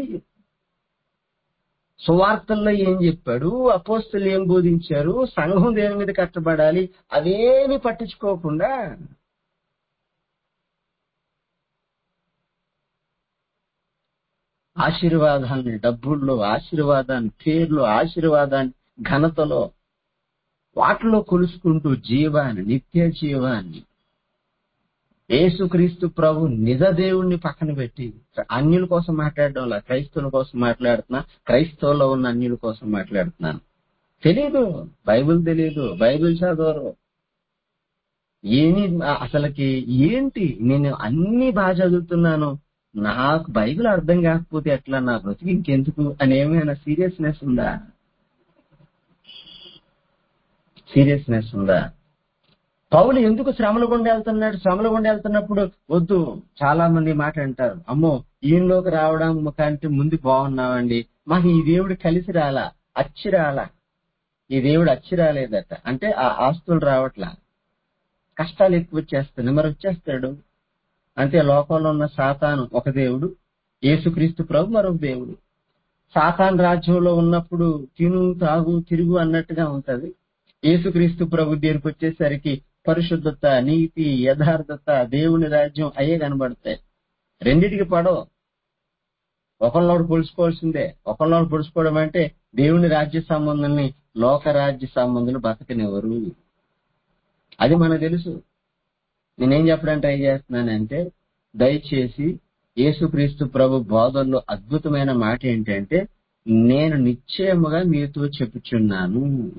సువార్తల్లో ఏం చెప్పాడు అపోస్తులు ఏం బోధించారు సంఘం దేని మీద కట్టబడాలి అవేమి పట్టించుకోకుండా ఆశీర్వాదాన్ని డబ్బుల్లో ఆశీర్వాదాన్ని పేర్లు ఆశీర్వాదాన్ని ఘనతలో వాటిలో కొలుసుకుంటూ జీవాన్ని నిత్య జీవాన్ని యేసుక్రీస్తు ప్రభు నిజ దేవుణ్ణి పక్కన పెట్టి అన్యుల కోసం మాట్లాడడంలా క్రైస్తవుల కోసం మాట్లాడుతున్నా క్రైస్తవుల్లో ఉన్న అన్యుల కోసం మాట్లాడుతున్నాను తెలీదు బైబిల్ తెలీదు బైబిల్ చదవరు ఏమి అసలుకి ఏంటి నేను అన్ని బాగా చదువుతున్నాను నాకు బైబిల్ అర్థం కాకపోతే ఎట్లా నా బ్రతికి ఇంకెందుకు అని ఏమైనా సీరియస్నెస్ ఉందా సీరియస్నెస్ ఉందా పౌలు ఎందుకు శ్రమల గుండా వెళ్తున్నాడు శ్రమల గుండా వెళ్తున్నప్పుడు వద్దు చాలా మంది మాట అంటారు అమ్మో ఈయనలోకి రావడం కంటే ముందు బాగున్నామండి మాకు ఈ దేవుడు కలిసి రాలా అచ్చి రాలా ఈ దేవుడు అచ్చి రాలేదట అంటే ఆ ఆస్తులు రావట్లా కష్టాలు ఎక్కువ వచ్చేస్తాయి మరి వచ్చేస్తాడు అంతే లోకంలో ఉన్న సాతాను ఒక దేవుడు యేసుక్రీస్తు ప్రభు మరొక దేవుడు సాతాన్ రాజ్యంలో ఉన్నప్పుడు తిను తాగు తిరుగు అన్నట్టుగా ఉంటది యేసుక్రీస్తు ప్రభు దగ్గరికి వచ్చేసరికి పరిశుద్ధత నీతి యథార్థత దేవుని రాజ్యం అయ్యే కనబడతాయి రెండిటికి పడవ ఒకళ్ళోడు పొడుచుకోవాల్సిందే ఒకళ్ళోడు పొడుచుకోవడం అంటే దేవుని రాజ్య సంబంధాన్ని లోక రాజ్య సంబంధులు బతకనివ్వరు అది మనకు తెలుసు నేనేం చెప్పడానికి ట్రై చేస్తున్నానంటే దయచేసి యేసుక్రీస్తు ప్రభు బోధనలో అద్భుతమైన మాట ఏంటంటే నేను నిశ్చయముగా మీతో చెప్పుచున్నాను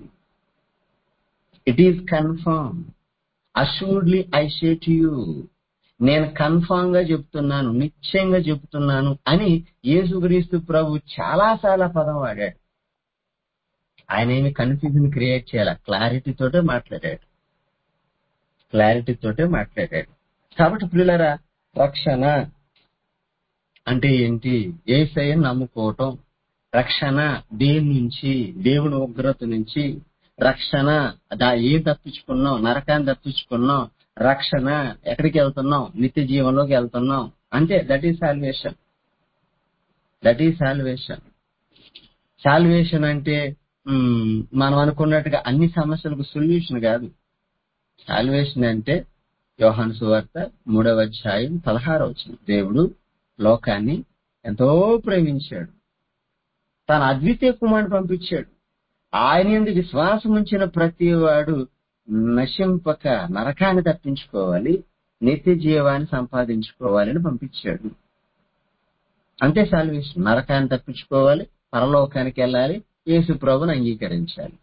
it is confirm assuredly I say to you నేను కన్ఫామ్ గా చెప్తున్నాను నిశ్చయంగా చెప్తున్నాను అని యేసుక్రీస్తు ప్రభు చాలా చాలా పదం వాడాడు ఆయన ఏమి కన్ఫ్యూజన్ క్రియేట్ చేయాల క్లారిటీ తోటే మాట్లాడాడు క్లారిటీ తోటే మాట్లాడాడు కాబట్టి పిల్లరా రక్షణ అంటే ఏంటి ఏసయ్యని నమ్ముకోవటం రక్షణ దేని నుంచి దేవుని ఉగ్రత నుంచి రక్షణ దా ఏం తప్పించుకున్నాం నరకాన్ని తప్పించుకున్నాం రక్షణ ఎక్కడికి వెళ్తున్నాం నిత్య జీవంలోకి వెళ్తున్నాం అంటే that is salvation that is salvation salvation అంటే మ్, మనం అనుకున్నట్టుగా అన్ని సమస్యలకు సొల్యూషన్ కాదు సాల్వేషన్ అంటే యోహాను సువార్త మూడవ అధ్యాయం పదహారవ వచనం దేవుడు లోకాన్ని ఎంతో ప్రేమించాడు తన అద్వితీయ కుమారుని పంపించాడు ఆయన ఎందు విశ్వాసం ఉంచిన ప్రతి వాడు నశింపక నరకాన్ని తప్పించుకోవాలి నిత్య జీవాన్ని సంపాదించుకోవాలని పంపించాడు అంతే సాల్వేషన్ నరకాన్ని తప్పించుకోవాలి పరలోకానికి వెళ్ళాలి యేసు ప్రభుని అంగీకరించాలి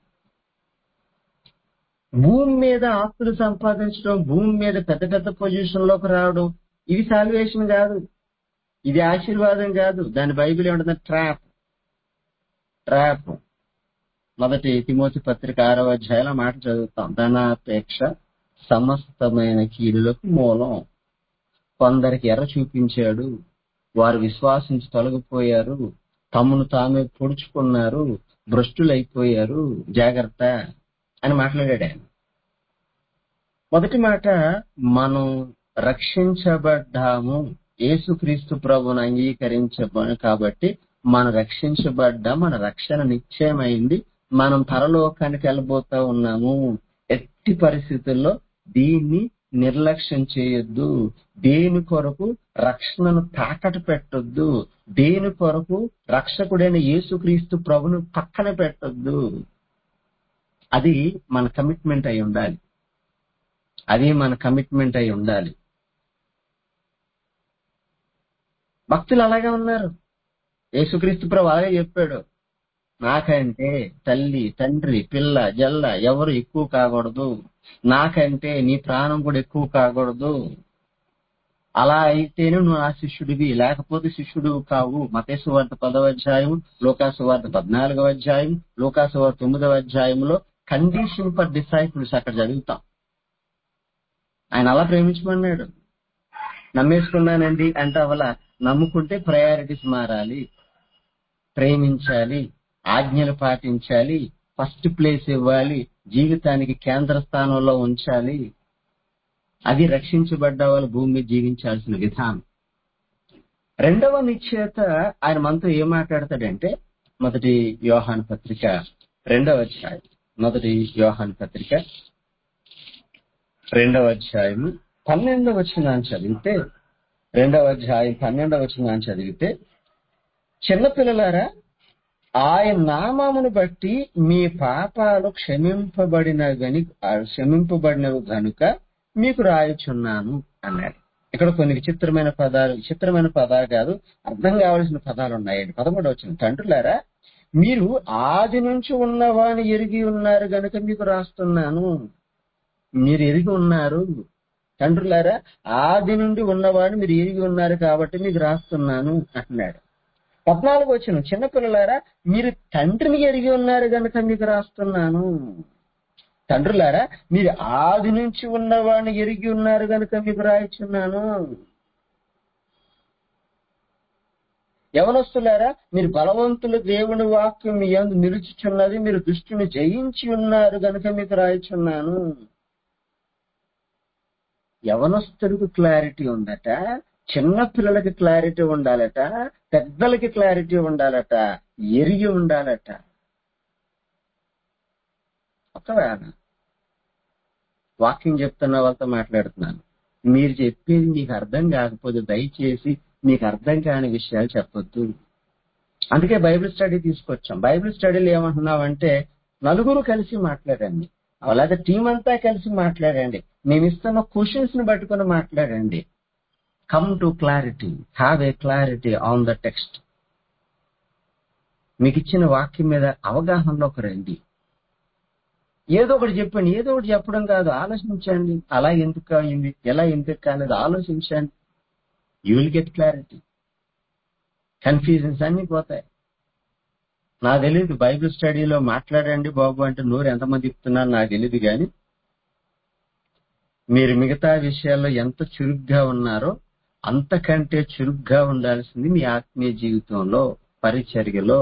భూమి మీద ఆస్తులు సంపాదించడం భూమి మీద పెద్ద పెద్ద పొజిషన్ లోకి రావడం ఇది సాల్వేషన్ కాదు ఇది ఆశీర్వాదం కాదు దాని బైబిల్ ఏమంటుంది ట్రాప్ ట్రాప్ మొదటి తిమోతి పత్రిక ఆరవ అధ్యాయంలో మాట చదువుతాం ధనాపేక్ష సమస్తమైన కీడులకు మూలం కొందరికి ఎర్ర చూపించాడు వారు విశ్వాసించి తొలగిపోయారు తమను తామే పొడుచుకున్నారు భ్రష్టులైపోయారు జాగ్రత్త అని మాట్లాడాడు ఆయన మొదటి మాట మనం రక్షించబడ్డాము యేసుక్రీస్తు ప్రభును అంగీకరించబడి కాబట్టి మనం రక్షించబడ్డా మన రక్షణ నిశ్చయమైంది మనం పరలోకానికి వెళ్ళబోతా ఉన్నాము ఎట్టి పరిస్థితుల్లో దీన్ని నిర్లక్ష్యం చేయొద్దు దేని కొరకు రక్షణను తాకట పెట్టొద్దు దేని కొరకు రక్షకుడైన యేసుక్రీస్తు ప్రభును పక్కన పెట్టొద్దు అది మన కమిట్మెంట్ అయి ఉండాలి అది మన కమిట్మెంట్ అయి ఉండాలి భక్తులు అలాగే ఉన్నారు యేసుక్రీస్తు ప్రభు అలాగే చెప్పాడు నాకంటే తల్లి తండ్రి పిల్ల జల్ల ఎవరు ఎక్కువ కాకూడదు నాకంటే నీ ప్రాణం కూడా ఎక్కువ కాకూడదు అలా అయితేనే నువ్వు నా శిష్యుడివి లేకపోతే శిష్యుడు కావు మతేసు వార్త పదవ అధ్యాయం లోకాసు వార్త పద్నాలుగవ అధ్యాయం లోకాసు వార్త తొమ్మిదవ అధ్యాయంలో కండిషన్ ఫర్ డిసైపుల్స్ అక్కడ చదువుతాం ఆయన అలా ప్రేమించమన్నాడు నమ్మేసుకున్నానండి అంటే అవల నమ్ముకుంటే ప్రయారిటీస్ మారాలి ప్రేమించాలి ఆజ్ఞలు పాటించాలి ఫస్ట్ ప్లేస్ ఇవ్వాలి జీవితానికి కేంద్ర స్థానంలో ఉంచాలి అది రక్షించబడ్డ వాళ్ళు భూమి మీద జీవించాల్సిన విధానం రెండవ నిశ్చేత ఆయన మనతో ఏం మాట్లాడతాడంటే మొదటి యోహాన్ పత్రిక రెండవ అధ్యాయం మొదటి యోహాన్ పత్రిక రెండవ అధ్యాయము పన్నెండవ వచ్చిన చదివితే రెండవ అధ్యాయం పన్నెండవ వచ్చిన చదివితే చిన్నపిల్లలారా ఆయన నామమును బట్టి మీ పాపాలు క్షమింపబడిన గని క్షమింపబడినవి గనుక మీకు రాయుచున్నాను అన్నాడు ఇక్కడ కొన్ని విచిత్రమైన పదాలు విచిత్రమైన పదాలు కాదు అర్థం కావాల్సిన పదాలు ఉన్నాయండి పదమూడు వచ్చిన తండ్రులారా మీరు ఆది నుంచి ఉన్నవాని ఎరిగి ఉన్నారు గనుక మీకు రాస్తున్నాను మీరు ఎరిగి ఉన్నారు తండ్రులారా ఆది నుండి ఉన్నవాడు మీరు ఎరిగి ఉన్నారు కాబట్టి మీకు రాస్తున్నాను అంటున్నాడు పద్నాలుగు వచ్చిన చిన్నపిల్లలారా మీరు తండ్రిని ఎరిగి ఉన్నారు గనుక మీకు రాస్తున్నాను తండ్రులారా మీరు ఆది నుంచి ఉన్నవాడిని ఎరిగి ఉన్నారు గనుక మీకు రాయిచున్నాను యవనస్తులారా మీరు బలవంతులు దేవుని వాక్యం మీ యందు నిలుచుచున్నది మీరు దుష్టుని జయించి ఉన్నారు గనుక మీకు రాయిచున్నాను యవనస్తుడికి క్లారిటీ ఉందట చిన్న పిల్లలకి క్లారిటీ ఉండాలట పెద్దలకి క్లారిటీ ఉండాలట ఎరిగి ఉండాలట ఒకవేళ వాక్యం చెప్తున్న వాళ్ళతో మాట్లాడుతున్నాను మీరు చెప్పేది మీకు అర్థం కాకపోతే దయచేసి మీకు అర్థం కాని విషయాలు చెప్పొద్దు అందుకే బైబిల్ స్టడీ తీసుకొచ్చాం బైబిల్ స్టడీలో ఏమంటున్నామంటే నలుగురు కలిసి మాట్లాడండి అలాగే టీం అంతా కలిసి మాట్లాడండి మేము ఇస్తున్న క్వశ్చన్స్ ని పట్టుకొని మాట్లాడండి come to clarity have a clarity on the text మీకు ఇచ్చిన వాక్యం మీద అవగాహనలోకి రండి ఏదో ఒకటి చెప్పండి ఏదో ఒకటి చెప్పడం కాదు ఆలోచించండి అలా ఎందుకు అయింది ఎలా ఎందుకు అనేది ఆలోచించండి you will get clarity confusions అన్ని పోతాయి నాకు తెలియదు బైబిల్ స్టడీలో మాట్లాడండి బాబు అంటే నోరు ఎంతమంది ఇస్తున్నారు నాకు తెలియదు కానీ మీరు మిగతా విషయాల్లో ఎంత చురుగ్గా ఉన్నారో అంతకంటే చురుగ్గా ఉండాల్సింది మీ ఆత్మీయ జీవితంలో పరిచర్యలో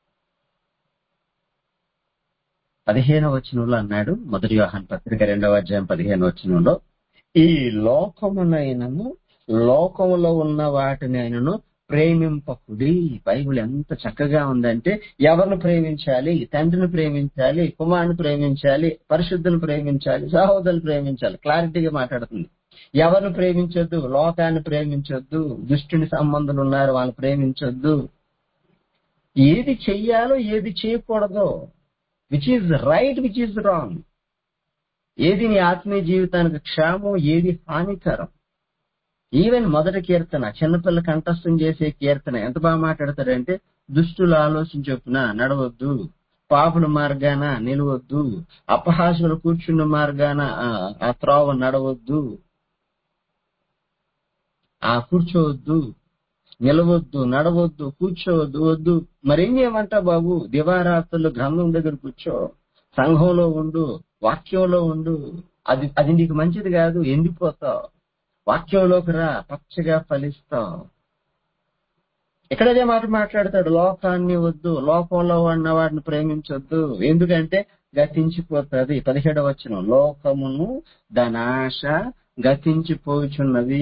పదిహేను వచనంలో అన్నాడు మొదటి వ్యవహాన్ పత్రిక రెండవ అధ్యాయం పదిహేను వచనంలో ఈ లోకమునైనను లోకములో ఉన్న వాటిని ఆయనను ప్రేమింపకుడి బైబిల్ ఎంత చక్కగా ఉందంటే ఎవరిని ప్రేమించాలి తండ్రిని ప్రేమించాలి కుమారుని ప్రేమించాలి పరిశుద్ధుని ప్రేమించాలి సహోదరుని ప్రేమించాలి క్లారిటీగా మాట్లాడుతుంది ఎవరిని ప్రేమించొద్దు లోకాన్ని ప్రేమించొద్దు దుష్టుని సంబంధులు ఉన్నారు వాళ్ళని ప్రేమించొద్దు ఏది చెయ్యాలో ఏది చేయకూడదో which is right which is wrong ఏది నీ ఆత్మీయ జీవితానికి క్షేమం ఏది హానికరం ఈవెన్ మొదటి కీర్తన చిన్నపిల్ల కంఠస్థం చేసే కీర్తన ఎంత బాగా మాట్లాడతాడంటే దుష్టులు ఆలోచించొప్పున నడవద్దు పాపుల మార్గాన నిలవద్దు అపహాసులు కూర్చున్న మార్గాన ఆ- ఆ త్రోవ నడవద్దు ఆ కూర్చోవద్దు నిలవద్దు నడవద్దు కూర్చోవద్దు వద్దు మరేం చేయమంటావు బాబు దివారాత్రులు గ్రంథం దగ్గర కూర్చో సంఘంలో ఉండు వాక్యంలో ఉండు అది అది నీకు మంచిది కాదు ఎండిపోతావు వాక్యంలోకి రా పచ్చగా ఫలిస్తావు ఎక్కడదే మాట మాట్లాడతాడు లోకాన్ని వద్దు లోకంలో ఉన్న వాడిని ప్రేమించొద్దు ఎందుకంటే గతించిపోతుంది పదిహేడవ వచ్చిన లోకమును దాని ఆశ గతించిపోచున్నది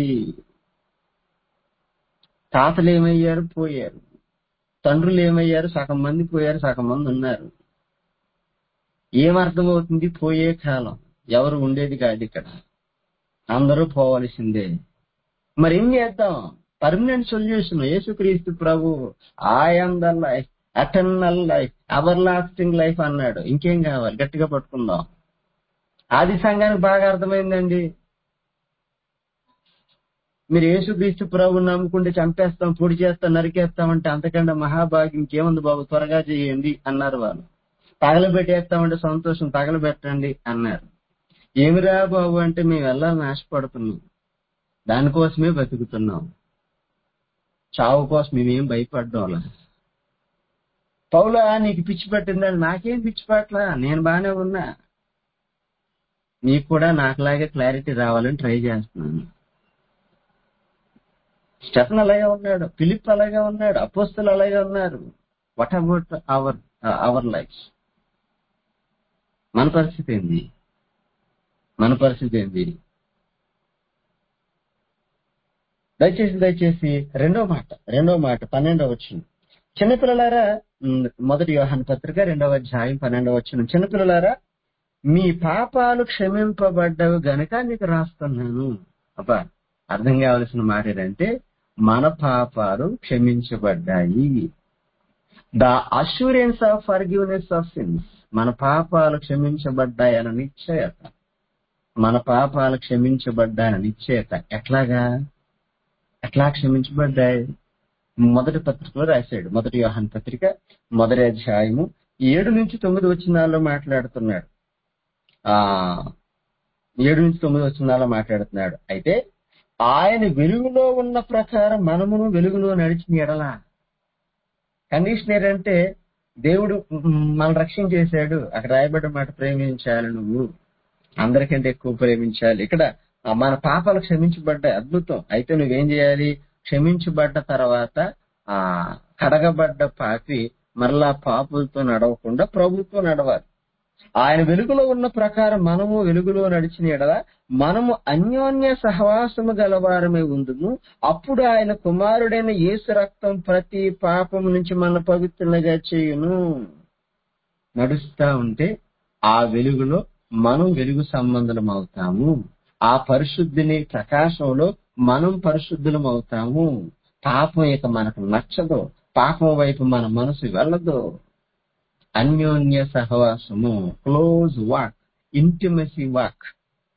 తాతలు ఏమయ్యారు పోయారు తండ్రులు ఏమయ్యారు సగం మంది పోయారు సగం మంది ఉన్నారు ఏమర్థమవుతుంది పోయే కాలం ఎవరు ఉండేది కాదు ఇక్కడ అందరూ పోవలసిందే మరి ఏం చేద్దాం పర్మనెంట్ సొల్యూషన్ యేసుక్రీస్తు ప్రభు ఆయన్ the life eternal life everlasting life అన్నాడు ఇంకేం కావాలి గట్టిగా పట్టుకుందాం ఆది సంఘానికి బాగా అర్థమైందండి మీరు యేసుక్రీస్తు ప్రభుని నమ్ముకుంటే చంపేస్తాం పొడి చేస్తాం నరికేస్తామంటే అంతకంటే మహాభాగ్యం ఇంకేముంది బాబు త్వరగా చేయండి అన్నారు వాళ్ళు తగలబెట్టేస్తామంటే సంతోషం తగలబెట్టండి అన్నారు ఏమిరా బాబు అంటే మేము వెళ్ళాలని ఆశపడుతున్నాం దానికోసమే బతుకుతున్నాం చావు కోసం మేమేం భయపడ్డం పౌలా నీకు పిచ్చి పట్టిందని నాకేం పిచ్చి పట్ల నేను బానే ఉన్నా నీకు కూడా నాకులాగే క్లారిటీ రావాలని ట్రై చేస్తున్నాను స్టెఫన్ అలాగే ఉన్నాడు ఫిలిప్ అలాగే ఉన్నాడు అపోస్తులు అలాగే ఉన్నారు what about our our life మన పరిస్థితి ఏంది మన పరిస్థితి ఏంది దయచేసి దయచేసి రెండో మాట రెండో మాట పన్నెండవ వచ్చిన చిన్నపిల్లలారా ఉమ్, మొదటి యోహాన్ పత్రిక రెండవ అధ్యాయం పన్నెండవ వచ్చిన చిన్నపిల్లలారా మీ పాపాలు క్షమింపబడ్డవి గనక నీకు రాస్తున్నాను అబ్బా అర్థం కావలసిన మాట ఏంటంటే మన పాపాలు క్షమించబడ్డాయి the assurance of forgiveness of sins మన పాపాలు క్షమించబడ్డాయన్న నిశ్చయత మన పాపాలు క్షమించబడ్డాయన్న నిశ్చయత ఎట్లాగా ఎట్లా క్షమించబడ్డాయి మొదటి పత్రికలో రాశాడు మొదటి యోహాన్ పత్రిక మొదటి అధ్యాయము ఏడు నుంచి తొమ్మిది వచ్చినాల్లో మాట్లాడుతున్నాడు ఆ ఏడు నుంచి తొమ్మిది వచ్చినాల్లో మాట్లాడుతున్నాడు అయితే ఆయన వెలుగులో ఉన్న ప్రకారం మనమును వెలుగులో నడిచిన ఎడలా కండిషన్ ఏంటంటే దేవుడు మన రక్షణ చేశాడు అక్కడ రాయబడ్డ మాట ప్రేమించాలి నువ్వు అందరికంటే ఎక్కువ ప్రేమించాలి ఇక్కడ ఆ, మన పాపాలు క్షమించబడ్డాయి అద్భుతం అయితే నువ్వేం చేయాలి క్షమించబడ్డ తర్వాత ఆ కడగబడ్డ పాపి మరలా పాపులతో నడవకుండా ప్రభుత్వం నడవాలి ఆయన వెలుగులో ఉన్న ప్రకారం మనము వెలుగులో నడిచిన ఎడల మనము అన్యోన్య సహవాసము గలవారమే ఉందుము అప్పుడు ఆయన కుమారుడైన యేసు రక్తం ప్రతి పాపం నుంచి మన పవిత్రులుగా చేయును నడుస్తా ఉంటే ఆ వెలుగులో మనం వెలుగు సంబంధం అవుతాము ఆ పరిశుద్ధిని ప్రకాశంలో మనం పరిశుద్ధులం అవుతాము పాపం ఇక మనకు నచ్చదు పాపం వైపు మన మనసు వెళ్ళదు అన్యోన్య సహవాసము క్లోజ్ వాక్ ఇంటిమసీ వాక్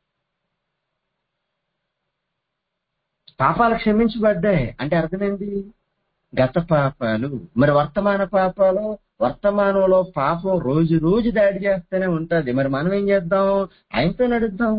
పాపాలు క్షమించబడ్డాయి అంటే అర్థమైంది గత పాపాలు మరి వర్తమాన పాపాలు వర్తమానంలో పాపం రోజు రోజు దాడి చేస్తూనే ఉంటది మరి మనం ఏం చేద్దాం ఆయనతో నడుద్దాం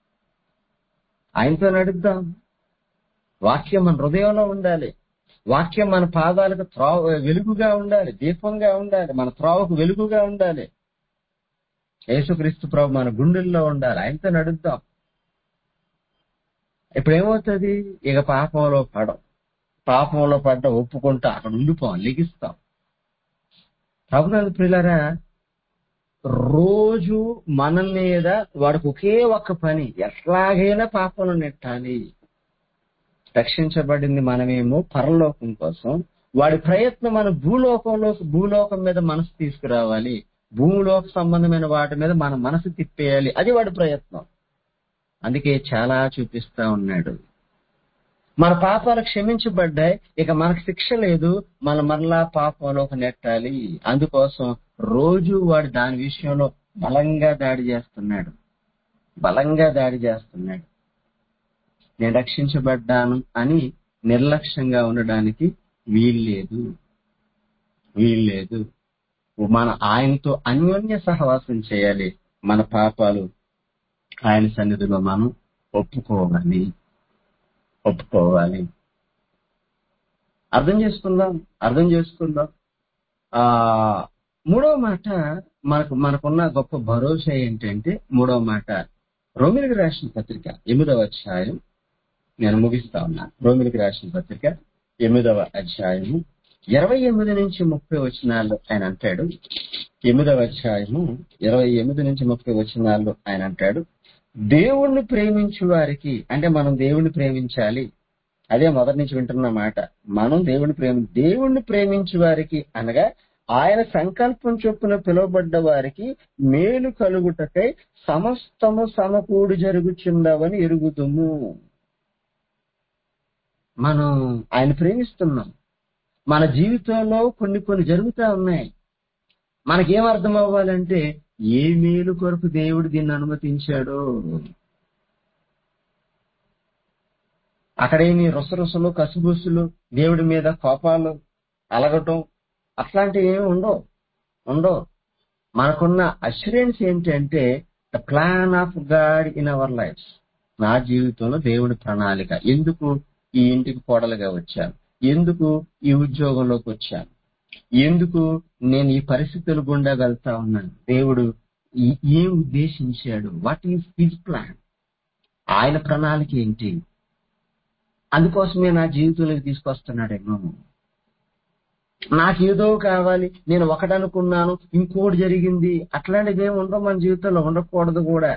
ఆయనతో నడుద్దాం వాక్యం మన హృదయంలో ఉండాలి వాక్యం మన పాదాలకు త్రోవ వెలుగుగా ఉండాలి దీపంగా ఉండాలి మన త్రోవకు వెలుగుగా ఉండాలి యేసుక్రీస్తు ప్రభు మన గుండెల్లో ఉండాలి ఆయనతో నడుద్దాం ఇప్పుడు ఏమవుతుంది ఇక పాపంలో పడం పాపంలో పడ్డ ఒప్పుకుంటా అక్కడ ఉండిపోం లిగిస్తాం ప్రభుత్వ ప్రియులారా రోజు మన మీద వాడికి ఒకే ఒక్క పని ఎట్లాగైనా పాపంలో నెట్టాలి రక్షించబడింది మనమేమో పరలోకం కోసం వాడి ప్రయత్నం మన భూలోకంలో భూలోకం మీద మనసు తీసుకురావాలి భూలోక సంబంధమైన వాటి మీద మన మనసు తిప్పేయాలి అది వాడి ప్రయత్నం అందుకే చాలా చూపిస్తా ఉన్నాడు మన పాపాలు క్షమించబడ్డాయి ఇక మనకు శిక్ష లేదు మన మరలా పాపంలోకి నెట్టాలి అందుకోసం రోజు వాడు దాని విషయంలో బలంగా దాడి చేస్తున్నాడు బలంగా దాడి చేస్తున్నాడు నేను రక్షించబడ్డాను అని నిర్లక్ష్యంగా ఉండడానికి వీల్లేదు వీల్లేదు మన ఆయనతో అన్యోన్య సహవాసం చేయాలి మన పాపాలు ఆయన సన్నిధిలో మనం ఒప్పుకోవాలి ఒప్పుకోవాలి అర్థం చేసుకుందాం అర్థం చేసుకుందాం ఆ మూడవ మాట మనకు మనకున్న గొప్ప భరోసా ఏంటంటే మూడవ మాట రోమిలికి రాసిన పత్రిక ఎనిమిదవ అధ్యాయం నేను ముగిస్తా ఉన్నా రోమిలికి రాసిన పత్రిక ఎనిమిదవ అధ్యాయము ఇరవై ఎనిమిది నుంచి ముప్పై వచనాలు ఆయన అంటాడు ఎనిమిదవ అధ్యాయము ఇరవై ఎనిమిది నుంచి ముప్పై వచనాలు ఆయన అంటాడు దేవుణ్ణి ప్రేమించు వారికి అంటే మనం దేవుణ్ణి ప్రేమించాలి అదే మొదటి నుంచి వింటున్న మాట మనం దేవుని ప్రేమ దేవుణ్ణి ప్రేమించు వారికి అనగా ఆయన సంకల్పం చొప్పున పిలువబడ్డ వారికి మేలు కలుగుటకై సమస్తము సమకూడి జరుగుచుండవని ఎరుగుదుము మనం ఆయన ప్రేమిస్తున్నాం మన జీవితంలో కొన్ని కొన్ని జరుగుతా ఉన్నాయి మనకేం అర్థం అవ్వాలంటే ఏ మేలు కొరకు దేవుడు దీన్ని అనుమతించాడో అక్కడేమి రుసరుసలు కసుబుసులు దేవుడి మీద కోపాలు అలగటం అట్లాంటివి ఏమి ఉండవు ఉండవు మనకున్న అష్యూరెన్స్ ఏంటంటే the plan of God in our life నా జీవితంలో దేవుడి ప్రణాళిక ఎందుకు ఈ ఇంటికి కోడలుగా వచ్చాను ఎందుకు ఈ ఉద్యోగంలోకి వచ్చాను ఎందుకు నేను ఈ పరిస్థితుల గుండా వెళ్తా ఉన్నాను దేవుడు ఈ- ఏం ఉద్దేశించాడు వాట్ ఈస్ హిజ్ ప్లాన్ ఆయన ప్రణాళిక ఏంటి అందుకోసమే నా జీవితంలోకి తీసుకొస్తున్నాడేమో నాకు ఏదో కావాలి నేను ఒకటనుకున్నాను ఇంకోటి జరిగింది అట్లాంటిది ఏమి ఉండవు మన జీవితంలో ఉండకూడదు కూడా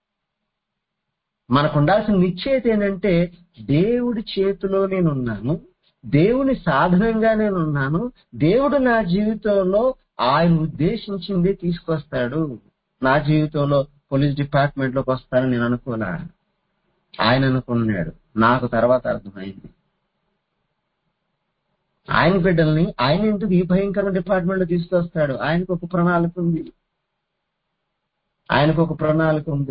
మనకు ఉండాల్సిన నిశ్చయిత ఏంటంటే దేవుడి చేతిలో నేనున్నాను దేవుని సాధనంగా నేనున్నాను దేవుడు నా జీవితంలో ఆయన ఉద్దేశించింది తీసుకొస్తాడు నా జీవితంలో పోలీస్ డిపార్ట్మెంట్ లోకి వస్తానని నేను అనుకోలే ఆయన అనుకున్నాడు నాకు తర్వాత అర్థమైంది ఆయన బిడ్డల్ని ఆయన ఎందుకు ఈ భయంకరమైన డిపార్ట్మెంట్ లో తీసుకొస్తాడు ఆయనకు ఒక ప్రణాళిక ఉంది ఆయనకు ఒక ప్రణాళిక ఉంది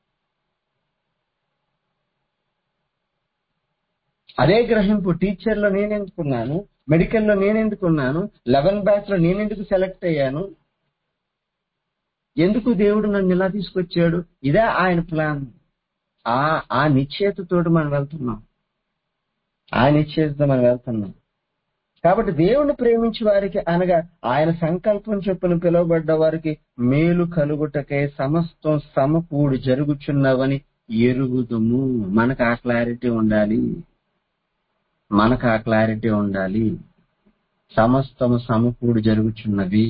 అదే గ్రహింపు టీచర్ లో నేను ఎందుకున్నాను మెడికల్ లో నేను ఎందుకున్నాను లెవెన్ బ్యాచ్ లో నేను ఎందుకు సెలెక్ట్ అయ్యాను ఎందుకు దేవుడు నన్ను ఇలా తీసుకొచ్చాడు ఇదే ఆయన ప్లాన్ ఆ ఆ నిశ్చయితతోటి మనం వెళ్తున్నాం ఆ నిశ్చయితతో మనం వెళ్తున్నాం కాబట్టి దేవుణ్ణి ప్రేమించి వారికి అనగా ఆయన సంకల్పం చొప్పున పిలువబడ్డ వారికి మేలు కలుగుటకే సమస్తం సమకూడి జరుగుచున్నవని ఎరుగుదుము మనకు ఆ క్లారిటీ ఉండాలి మనకు ఆ క్లారిటీ ఉండాలి సమస్తము సమకూడి జరుగుచున్నవి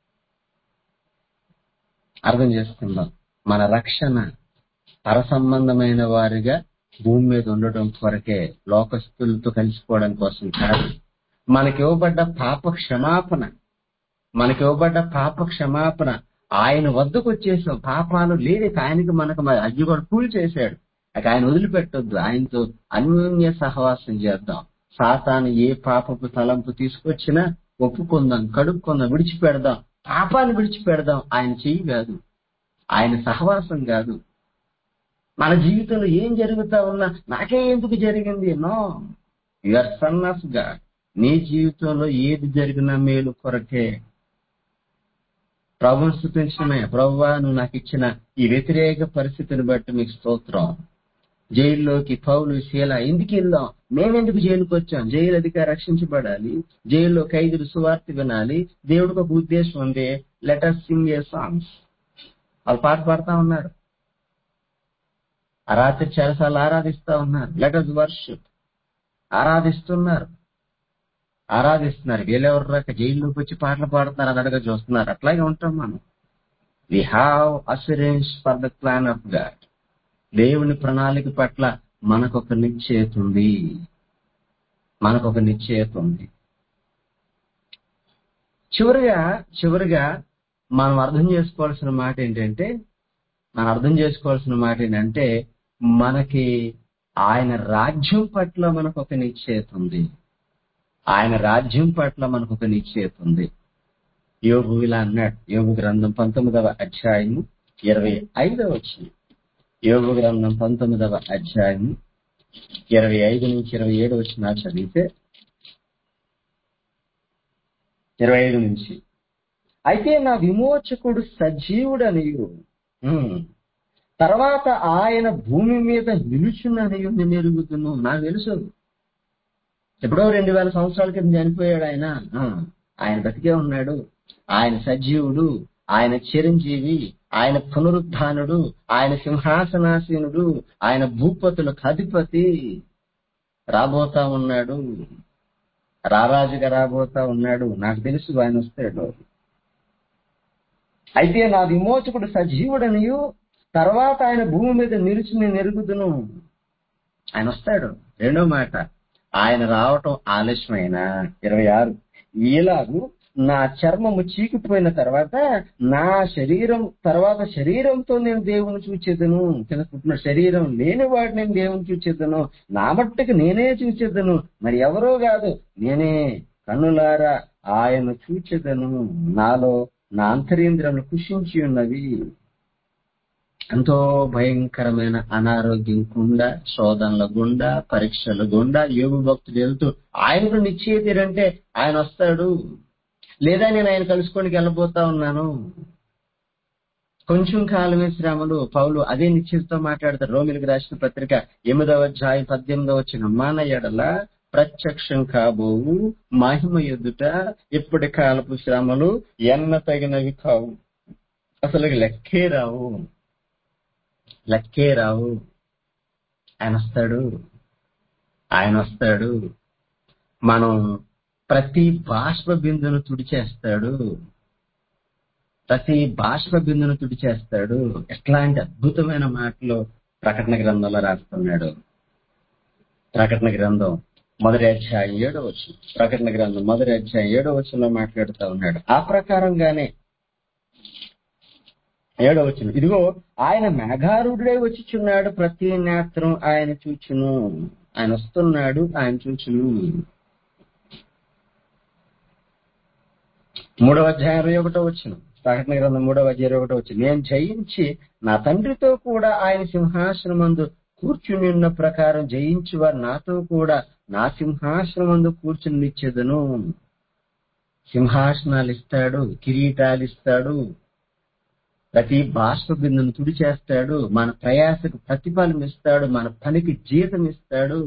అర్థం చేసుకుందాం మన రక్షణ పరసంబంధమైన వారిగా భూమి మీద ఉండటం కొరకే లోకస్తులతో కలిసిపోవడం కోసం కాదు మనకి ఇవ్వబడ్డ పాప క్షమాపణ మనకి ఇవ్వబడ్డ పాప క్షమాపణ ఆయన వద్దకు వచ్చేసాం పాపాలు లేదు ఆయనకి మనకు మరి అయ్యి కూడా కూల్ చేశాడు ఇక ఆయన వదిలిపెట్టొద్దు ఆయనతో అన్యోన్య సహవాసం చేద్దాం సాతాను ఏ పాపపు తలంపు తీసుకొచ్చినా ఒప్పుకుందాం కడుక్కుందాం విడిచిపెడదాం పాపాన్ని విడిచిపెడదాం ఆయన చెయ్యి కాదు ఆయన సహవాసం కాదు మన జీవితంలో ఏం జరుగుతా ఉన్నా నాకే ఎందుకు జరిగింది know your son of God నీ జీవితంలో ఏది జరిగినా మేలు కొరకే ప్రభుని స్థుతించడమే ప్రభువా నువ్వు నాకు ఇచ్చిన ఈ వ్యతిరేక పరిస్థితిని బట్టి మీకు స్తోత్రం జైల్లోకి పౌలు శీల ఎందుకు వెళ్దాం మేమెందుకు జైలుకి వచ్చాం జైలు అధికారి రక్షించబడాలి జైల్లో ఖైదీలు సువార్త వినాలి దేవుడికి ఒక ఉద్దేశం ఉంది లెటర్ సింగ్ ఏ సాంగ్స్ వాళ్ళు పాట పాడుతా ఉన్నారు ఆ రాత్రి చాలాసార్లు ఆరాధిస్తా ఉన్నారు లెటర్స్ వర్షిప్ ఆరాధిస్తున్నారు ఆరాధిస్తున్నారు వీళ్ళెవరు రాక జైల్లోకి వచ్చి పాటలు పాడుతున్నారు అని అడగ చూస్తున్నారు అట్లాగే ఉంటాం మనం we have assurance for the plan of God దేవుని ప్రణాళిక పట్ల మనకొక నిశ్చయత ఉంది మనకొక నిశ్చయత ఉంది చివరిగా చివరిగా మనం అర్థం చేసుకోవాల్సిన మాట ఏంటంటే మనం అర్థం చేసుకోవాల్సిన మాట ఏంటంటే మనకి ఆయన రాజ్యం పట్ల మనకు ఒక నిశ్చయత ఉంది ఆయన రాజ్యం పట్ల మనకు ఒక నిశ్చయత ఉంది యోగు ఇలా అన్నాడు యోగు గ్రంథం పంతొమ్మిదవ అధ్యాయము ఇరవై ఐదవ వచ్చింది యోగు గ్రంథం పంతొమ్మిదవ అధ్యాయము ఇరవై ఐదు నుంచి ఇరవై ఏడు వచ్చిన చదివితే ఇరవై ఐదు నుంచి అయితే నా విమోచకుడు సజీవుడనియు ఉమ్, తర్వాత ఆయన భూమి మీద నిలుచున్ననియు నేను ఎరుగుతును నాకు తెలుసు ఎప్పుడో రెండు వేల సంవత్సరాల క్రితం చనిపోయాడు ఆయన ఆ, ఆయన బతికే ఉన్నాడు ఆయన సజీవుడు ఆయన చిరంజీవి ఆయన పునరుద్ధానుడు ఆయన సింహాసనాసీనుడు ఆయన భూపతులకు అధిపతి రాబోతా ఉన్నాడు రారాజుగా రాబోతా ఉన్నాడు నాకు తెలుసు ఆయన వస్తాడు అయితే నా విమోచకుడు సజీవుడనియు తర్వాత ఆయన భూమి మీద నిలిచి నేను ఎరుగుదును ఆయన వస్తాడు రెండో మాట ఆయన రావటం ఆలస్యమైన ఇరవై ఆరు ఈలాగు నా చర్మము చీకిపోయిన తర్వాత నా శరీరం తర్వాత శరీరంతో నేను దేవుని చూచేదను కింద పుట్టిన శరీరం లేని వాడు నేను దేవుని చూచేదను నా మట్టుకు నేనే చూచేదను మరి ఎవరో కాదు నేనే కన్నులారా ఆయన చూచేదను నాలో నా అంతరేంద్రములు కుషించి ఉన్నవి ఎంతో భయంకరమైన అనారోగ్యం గుండా శోధనల గుండా పరీక్షల గుండా యోగు భక్తులు వెళ్తూ ఆయనకు నిశ్చయితీరంటే ఆయన వస్తాడు లేదా నేను ఆయన కలుసుకోనికి వెళ్ళబోతా ఉన్నాను కొంచెం కాలమే శ్రమలు పౌలు అదే నిశ్చితతో మాట్లాడతారు రోమిలకు రాసిన పత్రిక ఎనిమిదవ అధ్యాయం పద్దెనిమిదవ వచ్చిన మాన ఎడల ప్రత్యక్షం కాబోవు మహిమ ఎదుట ఇప్పటి కాలపు శ్రమలు ఎన్న తగినవి కావు అసలు లెక్కే రావు లెక్కే రావు ఆయన వస్తాడు ఆయన వస్తాడు మనం ప్రతి బాష్ప బిందును తుడిచేస్తాడు ప్రతి బాష్ప బిందును తుడిచేస్తాడు ఎట్లాంటి అద్భుతమైన మాటలు ప్రకటన గ్రంథంలో రాస్తున్నాడు ప్రకటన గ్రంథం మొదటి అధ్యాయం ఏడో వచ్చు ప్రకటన గ్రంథం మొదటి అధ్యాయం ఏడో వచ్చంలో మాట్లాడుతూ ఉన్నాడు ఆ ప్రకారంగానే ఏడో వచ్చిన ఇదిగో ఆయన మేఘారుడే వచ్చిచున్నాడు ప్రతి నేత్రం ఆయన చూచును ఆయన వస్తున్నాడు ఆయన చూచును మూడవ అధ్యాయం ఇరవై ఒకటో వచ్చిన ప్రకటన గ్రంథం మూడవ అధ్యాయం ఇరవై ఒకటో వచ్చిన నేను జయించి నా తండ్రితో కూడా ఆయన సింహాసనమందు కూర్చుని ఉన్న ప్రకారం జయించి వారు నాతో కూడా నా సింహాసనమందు కూర్చుని నిచ్చేదను సింహాసనాలు ఇస్తాడు కిరీటాలు ఇస్తాడు ప్రతి బాష్ప బిందును తుడిచేస్తాడు మన ప్రయాసకు ప్రతిఫలం ఇస్తాడు మన పనికి జీతం ఇస్తాడు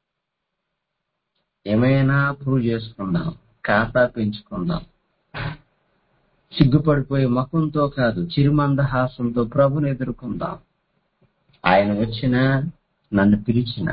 ఏమైనా ప్రూవ్ చేసుకుందాం ఖాతా పెంచుకుందాం సిగ్గుపడిపోయి ముఖంతో కాదు చిరుమందహాసంతో ప్రభుని ఎదుర్కొందాం ఆయన వచ్చినా నన్ను పిలిచిన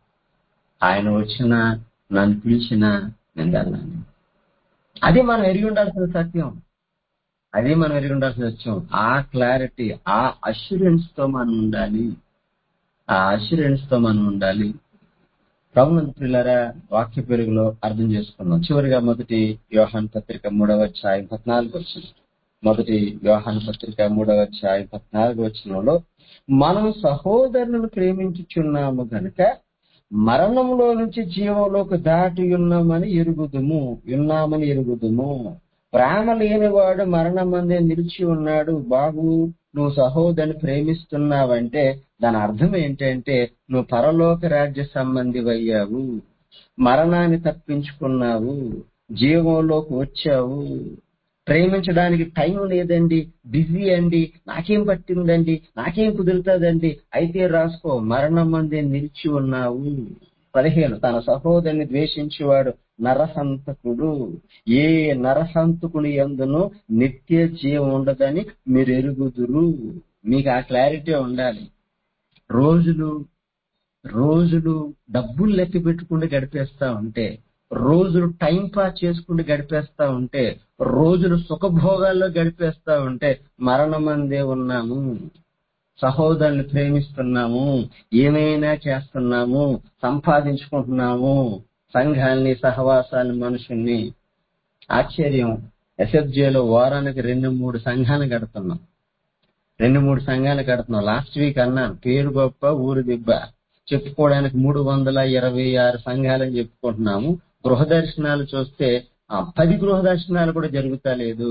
ఆయన వచ్చినా నన్ను పిలిచినా నేను వెళ్ళాను అది మనం ఎరిగి ఉండాల్సిన సత్యం అదే మనం ఎరిగి ఉండాల్సిన సత్యం ఆ క్లారిటీ ఆ అష్యూరెన్స్ తో మనం ఉండాలి ఆ అష్యూరెన్స్ తో మనం ఉండాలి ప్రభునంద పిల్లరా వాక్య పెరుగులో అర్థం చేసుకున్నాం చివరిగా మొదటి వ్యవహాన్ పత్రిక మూడవ అధ్యాయం పద్నాలుగు వచ్చిన మొదటి వ్యవహాన్ పత్రిక మూడవ అధ్యాయం పద్నాలుగు వచ్చినంలో మనం సహోదరులను ప్రేమించుచున్నాము గనుక మరణంలో నుంచి జీవంలోకి దాటి ఉన్నామని ఎరుగుదుము ఉన్నామని ఎరుగుదుము ప్రేమ లేనివాడు మరణం అందే నిలిచి ఉన్నాడు బాబు నువ్వు సహోదరుని ప్రేమిస్తున్నావంటే దాని అర్థం ఏంటంటే నువ్వు పరలోక రాజ్య సంబంధి అయ్యావు మరణాన్ని తప్పించుకున్నావు జీవంలోకి వచ్చావు ప్రేమించడానికి టైం లేదండి బిజీ అండి నాకేం పట్టిందండి నాకేం కుదురుతుందండి అయితే రాసుకో మరణం అందే నిలిచి ఉన్నావు పదిహేను తన సహోదరుని ద్వేషించేవాడు నరహంతకుడు ఏ నరహంతకుని ఎందును నిత్య జీవం ఉండదని మీరు ఎరుగుదురు మీకు ఆ క్లారిటీ ఉండాలి రోజులు రోజులు డబ్బులు లెక్క పెట్టుకుంటూ గడిపేస్తా ఉంటే రోజులు టైం పాస్ చేసుకుంటూ గడిపేస్తా ఉంటే రోజులు సుఖభోగాల్లో గడిపేస్తా ఉంటే మరణమందే ఉన్నాము సహోదరుని ప్రేమిస్తున్నాము ఏమైనా చేస్తున్నాము సంపాదించుకుంటున్నాము సంఘాల్ని సహవాసాన్ని మనుషుల్ని ఆశ్చర్యం ఎస్ఎఫ్జేలో వారానికి రెండు మూడు సంఘాలు కడుతున్నాం రెండు మూడు సంఘాలు కడుతున్నాం లాస్ట్ వీక్ అన్నాను పేరు గొప్ప ఊరు దిబ్బ చెప్పుకోవడానికి మూడు వందల ఇరవై ఆరు సంఘాలని చెప్పుకుంటున్నాము గృహ దర్శనాలు చూస్తే ఆ పది గృహ దర్శనాలు కూడా జరుగుతా లేదు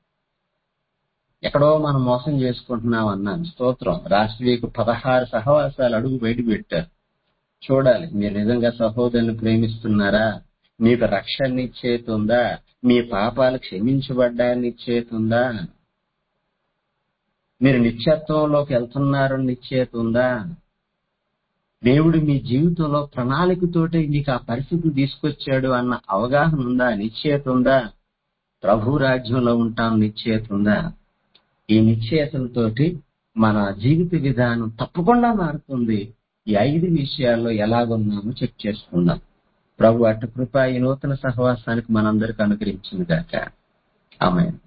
ఎక్కడో మనం మోసం చేసుకుంటున్నాం అన్నాను స్తోత్రం లాస్ట్ వీక్ పదహారు సహవాసాలు అడుగు బయట పెట్టారు చూడాలి మీరు నిజంగా సహోదరుని ప్రేమిస్తున్నారా మీకు రక్షణ నిశ్చేతుందా మీ పాపాలు క్షమించబడ్డాన్ని నిశ్చేతుందా మీరు నిత్యత్వంలోకి వెళ్తున్నారు నిశ్చేతుందా దేవుడు మీ జీవితంలో ప్రణాళికతోటి మీకు ఆ పరిస్థితి తీసుకొచ్చాడు అన్న అవగాహన ఉందా నిశ్చయత ఉందా ప్రభు రాజ్యంలో ఉంటాం నిశ్చయత ఉందా ఈ నిశ్చయతలతోటి మన జీవిత విధానం తప్పకుండా మారుతుంది ఈ ఐదు విషయాల్లో ఎలాగున్నామో చెక్ చేసుకుందాం ప్రభు అటు కృప ఈ నూతన సహవాసానికి మనందరికి అనుగ్రహించింది గాక ఆమె